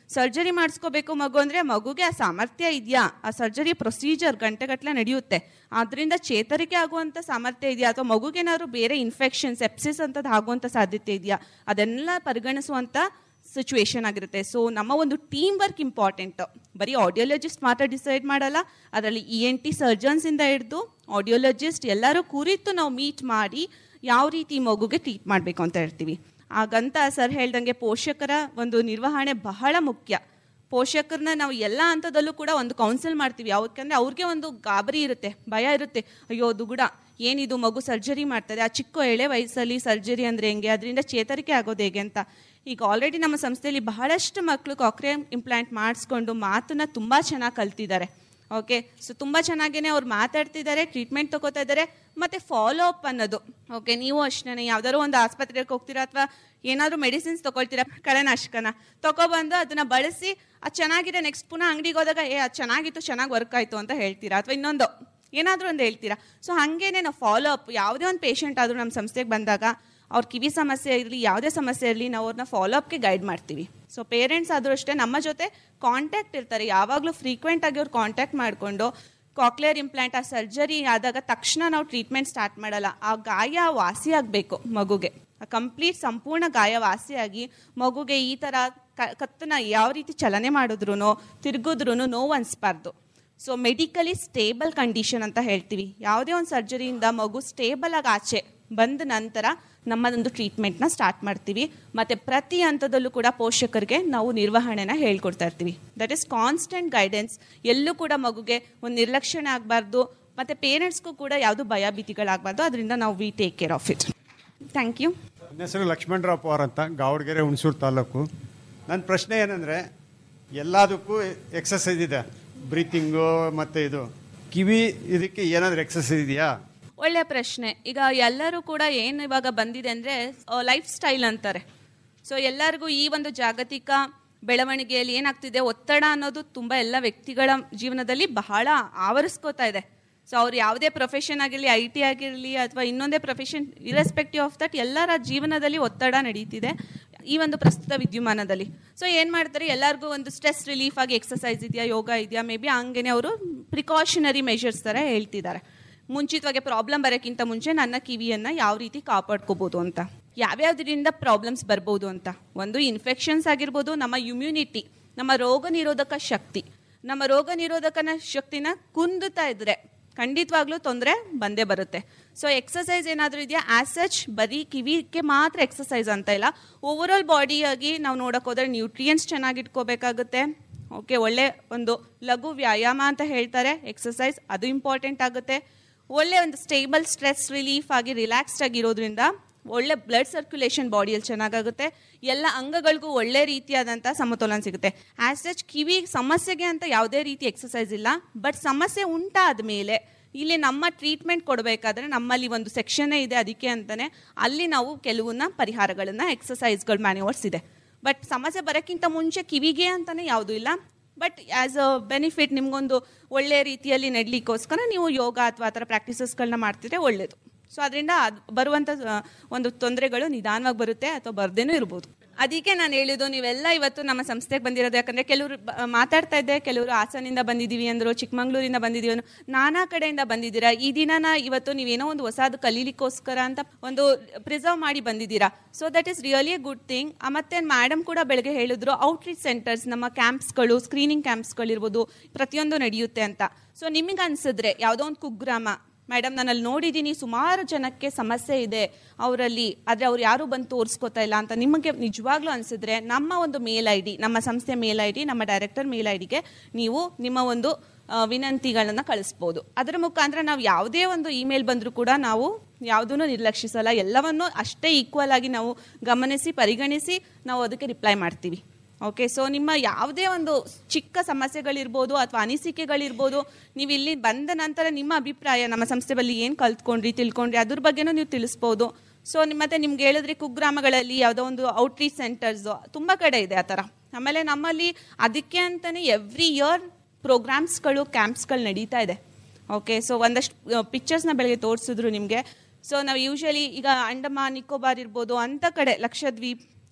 ಸರ್ಜರಿ ಮಾಡಿಸ್ಕೋಬೇಕು ಮಗು ಅಂದರೆ ಮಗುಗೆ ಆ ಸಾಮರ್ಥ್ಯ ಇದೆಯಾ ಆ ಸರ್ಜರಿ ಪ್ರೊಸೀಜರ್ ಗಂಟೆಗಟ್ಟಲೆ ನಡೆಯುತ್ತೆ ಅದರಿಂದ ಚೇತರಿಕೆ ಆಗುವಂಥ ಸಾಮರ್ಥ್ಯ ಇದೆಯಾ ಅಥವಾ ಮಗುಗೇನಾದ್ರು ಬೇರೆ ಇನ್ಫೆಕ್ಷನ್ ಸೆಪ್ಸಿಸ್ ಅಂತದ್ದು ಆಗುವಂಥ ಸಾಧ್ಯತೆ ಇದೆಯಾ ಅದನ್ನೆಲ್ಲ ಪರಿಗಣಿಸುವಂಥ ಸಿಚುವೇಶನ್ ಆಗಿರುತ್ತೆ ಸೊ ನಮ್ಮ ಒಂದು ಟೀಮ್ ವರ್ಕ್ ಇಂಪಾರ್ಟೆಂಟ್ ಬರೀ ಆಡಿಯೋಲಜಿಸ್ಟ್ ಮಾತ್ರ ಡಿಸೈಡ್ ಮಾಡಲ್ಲ ಅದರಲ್ಲಿ ಇ ಎನ್ ಟಿ ಸರ್ಜನ್ಸಿಂದ ಹಿಡಿದು ಆಡಿಯೋಲಜಿಸ್ಟ್ ಎಲ್ಲರೂ ಕುರಿತು ನಾವು ಮೀಟ್ ಮಾಡಿ ಯಾವ ರೀತಿ ಈ ಮಗುಗೆ ಟ್ರೀಟ್ ಮಾಡಬೇಕು ಅಂತ ಹೇಳ್ತೀವಿ ಹಾಗಂತ ಸರ್ ಹೇಳ್ದಂಗೆ ಪೋಷಕರ ಒಂದು ನಿರ್ವಹಣೆ ಬಹಳ ಮುಖ್ಯ ಪೋಷಕರನ್ನ ನಾವು ಎಲ್ಲ ಹಂತದಲ್ಲೂ ಕೂಡ ಒಂದು ಕೌನ್ಸಿಲ್ ಮಾಡ್ತೀವಿ ಯಾಕಂದ್ರೆ ಅವ್ರಿಗೆ ಒಂದು ಗಾಬರಿ ಇರುತ್ತೆ ಭಯ ಇರುತ್ತೆ ಅಯ್ಯೋ ದುಗುಡ ಏನಿದು ಮಗು ಸರ್ಜರಿ ಮಾಡ್ತಾರೆ ಆ ಚಿಕ್ಕ ಎಳೆ ವಯಸ್ಸಲ್ಲಿ ಸರ್ಜರಿ ಅಂದರೆ ಹೆಂಗೆ ಅದರಿಂದ ಚೇತರಿಕೆ ಆಗೋದು ಹೇಗೆ ಅಂತ ಈಗ ಆಲ್ರೆಡಿ ನಮ್ಮ ಸಂಸ್ಥೆಯಲ್ಲಿ ಬಹಳಷ್ಟು ಮಕ್ಕಳು ಕಾಕ್ರೆ ಇಂಪ್ಲಾಂಟ್ ಮಾಡಿಸ್ಕೊಂಡು ಮಾತನ್ನ ತುಂಬ ಚೆನ್ನಾಗಿ ಕಲ್ತಿದ್ದಾರೆ ಓಕೆ ಸೊ ತುಂಬ ಚೆನ್ನಾಗೇ ಅವ್ರು ಮಾತಾಡ್ತಿದ್ದಾರೆ ಟ್ರೀಟ್ಮೆಂಟ್ ತಗೋತಾ ಇದ್ದಾರೆ ಮತ್ತು ಫಾಲೋ ಅಪ್ ಅನ್ನೋದು ಓಕೆ ನೀವು ಅಷ್ಟೇ ಯಾವ್ದಾದ್ರು ಒಂದು ಆಸ್ಪತ್ರೆಗೆ ಹೋಗ್ತೀರಾ ಅಥವಾ ಏನಾದರೂ ಮೆಡಿಸಿನ್ಸ್ ತೊಗೊಳ್ತೀರಾ ಕಳೆನಾಶಕನ ತಗೊಬಂದು ಅದನ್ನ ಬಳಸಿ ಅದು ಚೆನ್ನಾಗಿದೆ ನೆಕ್ಸ್ಟ್ ಪುನಃ ಅಂಗಡಿಗೆ ಹೋದಾಗ ಏ ಅದು ಚೆನ್ನಾಗಿತ್ತು ಚೆನ್ನಾಗಿ ವರ್ಕ್ ಆಯಿತು ಅಂತ ಹೇಳ್ತೀರಾ ಅಥವಾ ಇನ್ನೊಂದು ಏನಾದರೂ ಒಂದು ಹೇಳ್ತೀರಾ ಸೊ ಹಾಗೇನೆ ನಾವು ಫಾಲೋ ಅಪ್ ಯಾವುದೇ ಒಂದು ಪೇಷಂಟ್ ಆದರೂ ನಮ್ಮ ಸಂಸ್ಥೆಗೆ ಬಂದಾಗ ಅವ್ರ ಕಿವಿ ಸಮಸ್ಯೆ ಇರಲಿ ಯಾವುದೇ ಸಮಸ್ಯೆ ಇರಲಿ ನಾವು ಅವ್ರನ್ನ ಫಾಲೋ ಅಪ್ಗೆ ಗೈಡ್ ಮಾಡ್ತೀವಿ ಸೊ ಪೇರೆಂಟ್ಸ್ ಆದರೂ ಅಷ್ಟೇ ನಮ್ಮ ಜೊತೆ ಕಾಂಟ್ಯಾಕ್ಟ್ ಇರ್ತಾರೆ ಯಾವಾಗಲೂ ಫ್ರೀಕ್ವೆಂಟ್ ಆಗಿ ಅವ್ರು ಕಾಂಟ್ಯಾಕ್ಟ್ ಮಾಡಿಕೊಂಡು ಕಾಕ್ಲಿಯರ್ ಇಂಪ್ಲಾಂಟ್ ಆ ಸರ್ಜರಿ ಆದಾಗ ತಕ್ಷಣ ನಾವು ಟ್ರೀಟ್ಮೆಂಟ್ ಸ್ಟಾರ್ಟ್ ಮಾಡಲ್ಲ ಆ ಗಾಯ ವಾಸಿ ಆಗಬೇಕು ಮಗುಗೆ ಕಂಪ್ಲೀಟ್ ಸಂಪೂರ್ಣ ಗಾಯ ವಾಸಿಯಾಗಿ ಮಗುಗೆ ಈ ಥರ ಕ ಕತ್ತನ್ನ ಯಾವ ರೀತಿ ಚಲನೆ ಮಾಡಿದ್ರು ತಿರುಗಿದ್ರೂ ನೋವು ಅನಿಸ್ಬಾರ್ದು ಸೊ ಮೆಡಿಕಲಿ ಸ್ಟೇಬಲ್ ಕಂಡೀಷನ್ ಅಂತ ಹೇಳ್ತೀವಿ ಯಾವುದೇ ಒಂದು ಸರ್ಜರಿಯಿಂದ ಮಗು ಸ್ಟೇಬಲ್ ಆಗಿ ಆಚೆ ಬಂದ ನಂತರ ನಮ್ಮದೊಂದು ಟ್ರೀಟ್ಮೆಂಟ್ನ ಸ್ಟಾರ್ಟ್ ಮಾಡ್ತೀವಿ ಮತ್ತು ಪ್ರತಿ ಹಂತದಲ್ಲೂ ಕೂಡ ಪೋಷಕರಿಗೆ ನಾವು ನಿರ್ವಹಣೆನ ಹೇಳ್ಕೊಡ್ತಾ ಇರ್ತೀವಿ ದಟ್ ಈಸ್ ಕಾನ್ಸ್ಟೆಂಟ್ ಗೈಡೆನ್ಸ್ ಎಲ್ಲೂ ಕೂಡ ಮಗುಗೆ ಒಂದು ನಿರ್ಲಕ್ಷಣೆ ಆಗಬಾರ್ದು ಮತ್ತು ಪೇರೆಂಟ್ಸ್ಗೂ ಕೂಡ ಯಾವುದು ಭಯ ಭೀತಿಗಳಾಗಬಾರ್ದು ಅದರಿಂದ ನಾವು we take care of it thank you ನನ್ನ ಹೆಸರು ಲಕ್ಷ್ಮಣರಾವ್ ಪವಾರ್ ಅಂತ ಗಾವಡಗೆರೆ ಹುಣಸೂರು ತಾಲೂಕು ನನ್ನ ಪ್ರಶ್ನೆ ಏನಂದರೆ ಎಲ್ಲದಕ್ಕೂ ಎಕ್ಸಸೈಸ್ ಇದೆ ಬ್ರೀತಿಂಗು ಮತ್ತು ಇದು ಕಿವಿ ಇದಕ್ಕೆ ಏನಾದರೂ ಎಕ್ಸಸೈಸ್ ಇದೆಯಾ ಒಳ್ಳೆಯ ಪ್ರಶ್ನೆ ಈಗ ಎಲ್ಲರೂ ಕೂಡ ಏನು ಇವಾಗ ಬಂದಿದೆ ಅಂದರೆ ಲೈಫ್ ಸ್ಟೈಲ್ ಅಂತಾರೆ ಸೊ ಎಲ್ಲರಿಗೂ ಈ ಒಂದು ಜಾಗತಿಕ ಬೆಳವಣಿಗೆಯಲ್ಲಿ ಏನಾಗ್ತಿದೆ ಒತ್ತಡ ಅನ್ನೋದು ತುಂಬ ಎಲ್ಲ ವ್ಯಕ್ತಿಗಳ ಜೀವನದಲ್ಲಿ ಬಹಳ ಆವರಿಸ್ಕೋತಾ ಇದೆ ಸೊ ಅವ್ರು ಯಾವುದೇ ಪ್ರೊಫೆಷನ್ ಆಗಿರಲಿ ಐ ಟಿ ಆಗಿರಲಿ ಅಥವಾ ಇನ್ನೊಂದೇ ಪ್ರೊಫೆಷನ್ ಇರೆಸ್ಪೆಕ್ಟಿವ್ ಆಫ್ ದಟ್ ಎಲ್ಲರ ಜೀವನದಲ್ಲಿ ಒತ್ತಡ ನಡೀತಿದೆ ಈ ಒಂದು ಪ್ರಸ್ತುತ ವಿದ್ಯಮಾನದಲ್ಲಿ ಸೊ ಏನು ಮಾಡ್ತಾರೆ ಎಲ್ಲರಿಗೂ ಒಂದು ಸ್ಟ್ರೆಸ್ ರಿಲೀಫ್ ಆಗಿ ಎಕ್ಸಸೈಸ್ ಇದೆಯಾ ಯೋಗ ಇದೆಯಾ ಮೇ ಬಿ ಹಂಗೇನೆ ಅವರು ಪ್ರಿಕಾಷನರಿ ಮೆಷರ್ಸ್ ಥರ ಹೇಳ್ತಿದ್ದಾರೆ ಮುಂಚಿತವಾಗಿ ಪ್ರಾಬ್ಲಮ್ ಬರೋಕ್ಕಿಂತ ಮುಂಚೆ ನನ್ನ ಕಿವಿಯನ್ನು ಯಾವ ರೀತಿ ಕಾಪಾಡ್ಕೋಬೋದು ಅಂತ ಯಾವ್ಯಾವುದರಿಂದ ಪ್ರಾಬ್ಲಮ್ಸ್ ಬರ್ಬೋದು ಅಂತ ಒಂದು ಇನ್ಫೆಕ್ಷನ್ಸ್ ಆಗಿರ್ಬೋದು ನಮ್ಮ ಇಮ್ಯುನಿಟಿ ನಮ್ಮ ರೋಗ ನಿರೋಧಕ ಶಕ್ತಿ ನಮ್ಮ ರೋಗ ನಿರೋಧಕನ ಶಕ್ತಿನ ಕುಂದುತ್ತಾ ಇದ್ರೆ ಖಂಡಿತವಾಗ್ಲೂ ತೊಂದರೆ ಬಂದೇ ಬರುತ್ತೆ ಸೊ ಎಕ್ಸಸೈಸ್ ಏನಾದರೂ ಇದೆಯಾ ಆಸ್ ಸಚ್ ಬರೀ ಕಿವಿಗೆ ಮಾತ್ರ ಎಕ್ಸಸೈಸ್ ಅಂತ ಇಲ್ಲ ಓವರ್ ಆಲ್ ಬಾಡಿಯಾಗಿ ನಾವು ನೋಡೋಕೆ ಹೋದ್ರೆ ನ್ಯೂಟ್ರಿಯನ್ಸ್ ಚೆನ್ನಾಗಿ ಇಟ್ಕೋಬೇಕಾಗುತ್ತೆ ಓಕೆ ಒಳ್ಳೆ ಒಂದು ಲಘು ವ್ಯಾಯಾಮ ಅಂತ ಹೇಳ್ತಾರೆ ಎಕ್ಸಸೈಸ್ ಅದು ಇಂಪಾರ್ಟೆಂಟ್ ಆಗುತ್ತೆ ಒಳ್ಳೆ ಒಂದು ಸ್ಟೇಬಲ್ ಸ್ಟ್ರೆಸ್ ರಿಲೀಫ್ ಆಗಿ ರಿಲ್ಯಾಕ್ಸ್ಡ್ ಆಗಿರೋದ್ರಿಂದ ಒಳ್ಳೆ ಬ್ಲಡ್ ಸರ್ಕ್ಯುಲೇಷನ್ ಬಾಡಿಯಲ್ಲಿ ಚೆನ್ನಾಗಾಗುತ್ತೆ ಎಲ್ಲ ಅಂಗಗಳಿಗೂ ಒಳ್ಳೆ ರೀತಿಯಾದಂಥ ಸಮತೋಲನ ಸಿಗುತ್ತೆ ಆಸ್ ಸಚ್ ಕಿವಿ ಸಮಸ್ಯೆಗೆ ಅಂತ ಯಾವುದೇ ರೀತಿ ಎಕ್ಸಸೈಸ್ ಇಲ್ಲ ಬಟ್ ಸಮಸ್ಯೆ ಉಂಟಾದ ಮೇಲೆ ಇಲ್ಲಿ ನಮ್ಮ ಟ್ರೀಟ್ಮೆಂಟ್ ಕೊಡಬೇಕಾದ್ರೆ ನಮ್ಮಲ್ಲಿ ಒಂದು ಸೆಕ್ಷನ್ನೇ ಇದೆ ಅದಕ್ಕೆ ಅಂತಲೇ ಅಲ್ಲಿ ನಾವು ಕೆಲವನ್ನ ಪರಿಹಾರಗಳನ್ನು ಎಕ್ಸಸೈಸ್ಗಳು ಮ್ಯಾನ್ಯೂವರ್ಸ್ ಇದೆ ಬಟ್ ಸಮಸ್ಯೆ ಬರೋಕ್ಕಿಂತ ಮುಂಚೆ ಕಿವಿಗೆ ಅಂತಲೇ ಯಾವುದೂ ಇಲ್ಲ ಬಟ್ ಆ್ಯಸ್ ಅ ಬೆನಿಫಿಟ್ ನಿಮಗೊಂದು ಒಳ್ಳೆಯ ರೀತಿಯಲ್ಲಿ ನಡಲಿಕ್ಕೋಸ್ಕರ ನೀವು ಯೋಗ ಅಥವಾ ಆ ಥರ ಪ್ರಾಕ್ಟೀಸಸ್ಗಳನ್ನ ಮಾಡ್ತಿದ್ರೆ ಒಳ್ಳೆಯದು ಸೊ ಅದರಿಂದ ಅದು ಬರುವಂಥ ಆ, ಒಂದು ತೊಂದರೆಗಳು ನಿಧಾನವಾಗಿ ಬರುತ್ತೆ ಅಥವಾ ಬರ್ದೇನೂ ಇರ್ಬೋದು ಅದಕ್ಕೆ ನಾನು ಹೇಳಿದ್ದು ನೀವೆಲ್ಲ ಇವತ್ತು ನಮ್ಮ ಸಂಸ್ಥೆಗೆ ಬಂದಿರೋದು ಯಾಕಂದರೆ ಕೆಲವರು ಬ- ಮಾತಾಡ್ತಾ ಇದ್ದೆ ಕೆಲವರು ಹಾಸನಿಂದ ಬಂದಿದ್ದೀವಿ ಅಂದರು ಚಿಕ್ಕಮಂಗ್ಳೂರಿಂದ ಬಂದಿದ್ದೀವಿ ಅಂದ್ರು ನಾನಾ ಕಡೆಯಿಂದ ಬಂದಿದ್ದೀರಾ ಈ ದಿನನ ಇವತ್ತು ನೀವೇನೋ ಒಂದು ಹೊಸದು ಕಲೀಲಿಕ್ಕೋಸ್ಕರ ಅಂತ ಒಂದು ಪ್ರಿಸರ್ವ್ ಮಾಡಿ ಬಂದಿದ್ದೀರಾ so that is really a good thing ಮತ್ತೆ ಮೇಡಮ್ ಕೂಡ ಬೆಳಗ್ಗೆ ಹೇಳಿದ್ರು ಔಟ್ರೀಚ್ ಸೆಂಟರ್ಸ್ ನಮ್ಮ ಕ್ಯಾಂಪ್ಸ್ಗಳು ಸ್ಕ್ರೀನಿಂಗ್ ಕ್ಯಾಂಪ್ಸ್ಗಳಿರ್ಬೋದು ಪ್ರತಿಯೊಂದು ನಡೆಯುತ್ತೆ ಅಂತ ಸೊ ನಿಮಗೆ ಅನ್ಸಿದ್ರೆ ಯಾವುದೋ ಒಂದು ಕುಗ್ರಾಮ ಮೇಡಮ್ ನಾನು ಅಲ್ಲಿ ನೋಡಿದ್ದೀನಿ ಸುಮಾರು ಜನಕ್ಕೆ ಸಮಸ್ಯೆ ಇದೆ ಅವರಲ್ಲಿ ಆದರೆ ಅವ್ರು ಯಾರೂ ಬಂದು ತೋರಿಸ್ಕೋತಾ ಇಲ್ಲ ಅಂತ ನಿಮಗೆ ನಿಜವಾಗ್ಲೂ ಅನಿಸಿದ್ರೆ ನಮ್ಮ ಒಂದು ಮೇಲ್ ಐ ಡಿ ನಮ್ಮ ಸಂಸ್ಥೆ ಮೇಲ್ ಐ ಡಿ ನಮ್ಮ ಡೈರೆಕ್ಟರ್ ಮೇಲ್ ಐ ಡಿಗೆ ನೀವು ನಿಮ್ಮ ಒಂದು ಆ, ವಿನಂತಿಗಳನ್ನು ಕಳಿಸ್ಬೋದು ಅದರ ಮುಖಾಂತರ ನಾವು ಯಾವುದೇ ಒಂದು ಇಮೇಲ್ ಬಂದರೂ ಕೂಡ ನಾವು ಯಾವುದನ್ನು ನಿರ್ಲಕ್ಷಿಸಲ್ಲ ಎಲ್ಲವನ್ನೂ ಅಷ್ಟೇ ಈಕ್ವಲ್ ಆಗಿ ನಾವು ಗಮನಿಸಿ ಪರಿಗಣಿಸಿ ನಾವು ಅದಕ್ಕೆ ರಿಪ್ಲೈ ಮಾಡ್ತೀವಿ ಓಕೆ ಸೊ ನಿಮ್ಮ ಯಾವುದೇ ಒಂದು ಚಿಕ್ಕ ಸಮಸ್ಯೆಗಳಿರ್ಬೋದು ಅಥವಾ ಅನಿಸಿಕೆಗಳಿರ್ಬೋದು ನೀವು ಇಲ್ಲಿ ಬಂದ ನಂತರ ನಿಮ್ಮ ಅಭಿಪ್ರಾಯ ನಮ್ಮ ಸಂಸ್ಥೆ ಬಳಿ ಏನು ಕಲ್ತ್ಕೊಂಡ್ರಿ ತಿಳ್ಕೊಂಡ್ರಿ ಅದ್ರ ಬಗ್ಗೆನೂ ನೀವು ತಿಳಿಸ್ಬೋದು ಸೊ ಮತ್ತೆ ನಿಮ್ಗೆ ಹೇಳಿದ್ರೆ ಕುಗ್ರಾಮಗಳಲ್ಲಿ ಯಾವುದೋ ಒಂದು ಔಟ್ರೀಚ್ ಸೆಂಟರ್ಸು ತುಂಬ ಕಡೆ ಇದೆ ಆ ಥರ ಆಮೇಲೆ ನಮ್ಮಲ್ಲಿ ಅದಕ್ಕೆ ಅಂತಲೇ ಎವ್ರಿ ಇಯರ್ ಪ್ರೋಗ್ರಾಮ್ಸ್ಗಳು ಕ್ಯಾಂಪ್ಸ್ಗಳು ನಡೀತಾ ಇದೆ ಓಕೆ ಸೊ ಒಂದಷ್ಟು ಪಿಕ್ಚರ್ಸ್ನ ಬೆಳಗ್ಗೆ ತೋರಿಸಿದ್ರು ನಿಮಗೆ ಸೊ ನಾವು ಯೂಶಲಿ ಈಗ ಅಂಡಮಾನ್ ನಿಕೋಬಾರ್ ಇರ್ಬೋದು ಅಂಥ ಕಡೆ ಲಕ್ಷದ್ವೀಪ್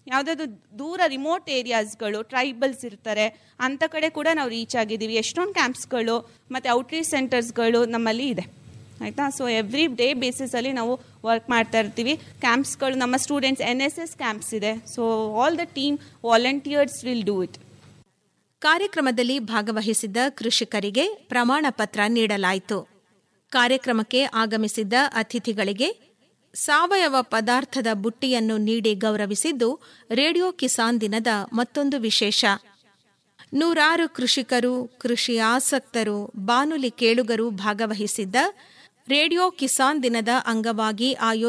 ಯಾವುದಾದ್ರು ದೂರ ರಿಮೋಟ್ ಏರಿಯಾಸ್ಗಳು ಟ್ರೈಬಲ್ಸ್ ಇರ್ತಾರೆ ಅಂಥ ಕಡೆ ಕೂಡ ನಾವು ರೀಚ್ ಆಗಿದ್ದೀವಿ ಎಷ್ಟೊಂದು ಕ್ಯಾಂಪ್ಸ್ಗಳು ಮತ್ತು ಔಟ್ರೀಚ್ ಸೆಂಟರ್ಸ್ಗಳು ನಮ್ಮಲ್ಲಿ ಇದೆ ಆಯಿತಾ ಸೊ ಎವ್ರಿ ಡೇ ಬೇಸಿಸಲ್ಲಿ ನಾವು ವರ್ಕ್ ಮಾಡ್ತಾ ಇರ್ತೀವಿ ಕ್ಯಾಂಪ್ಸ್ಗಳು ನಮ್ಮ students N S S camps ಇದೆ so all the team volunteers will do it ಕಾರ್ಯಕ್ರಮದಲ್ಲಿ ಭಾಗವಹಿಸಿದ್ದ ಕೃಷಿಕರಿಗೆ ಪ್ರಮಾಣ ಪತ್ರ ನೀಡಲಾಯಿತು ಕಾರ್ಯಕ್ರಮಕ್ಕೆ ಆಗಮಿಸಿದ್ದ ಅತಿಥಿಗಳಿಗೆ ಸಾವಯವ ಪದಾರ್ಥದ ಬುಟ್ಟಿಯನ್ನು ನೀಡಿ ಗೌರವಿಸಿದ್ದು ರೇಡಿಯೋ ಕಿಸಾನ್ ದಿನದ ಮತ್ತೊಂದು ವಿಶೇಷ ನೂರಾರು ಕೃಷಿಕರು ಕೃಷಿ ಆಸಕ್ತರು ಬಾನುಲಿ ಕೇಳುಗರು ಭಾಗವಹಿಸಿದ್ದ ರೇಡಿಯೋ ಕಿಸಾನ್ ದಿನದ ಅಂಗವಾಗಿ ಆಯೋ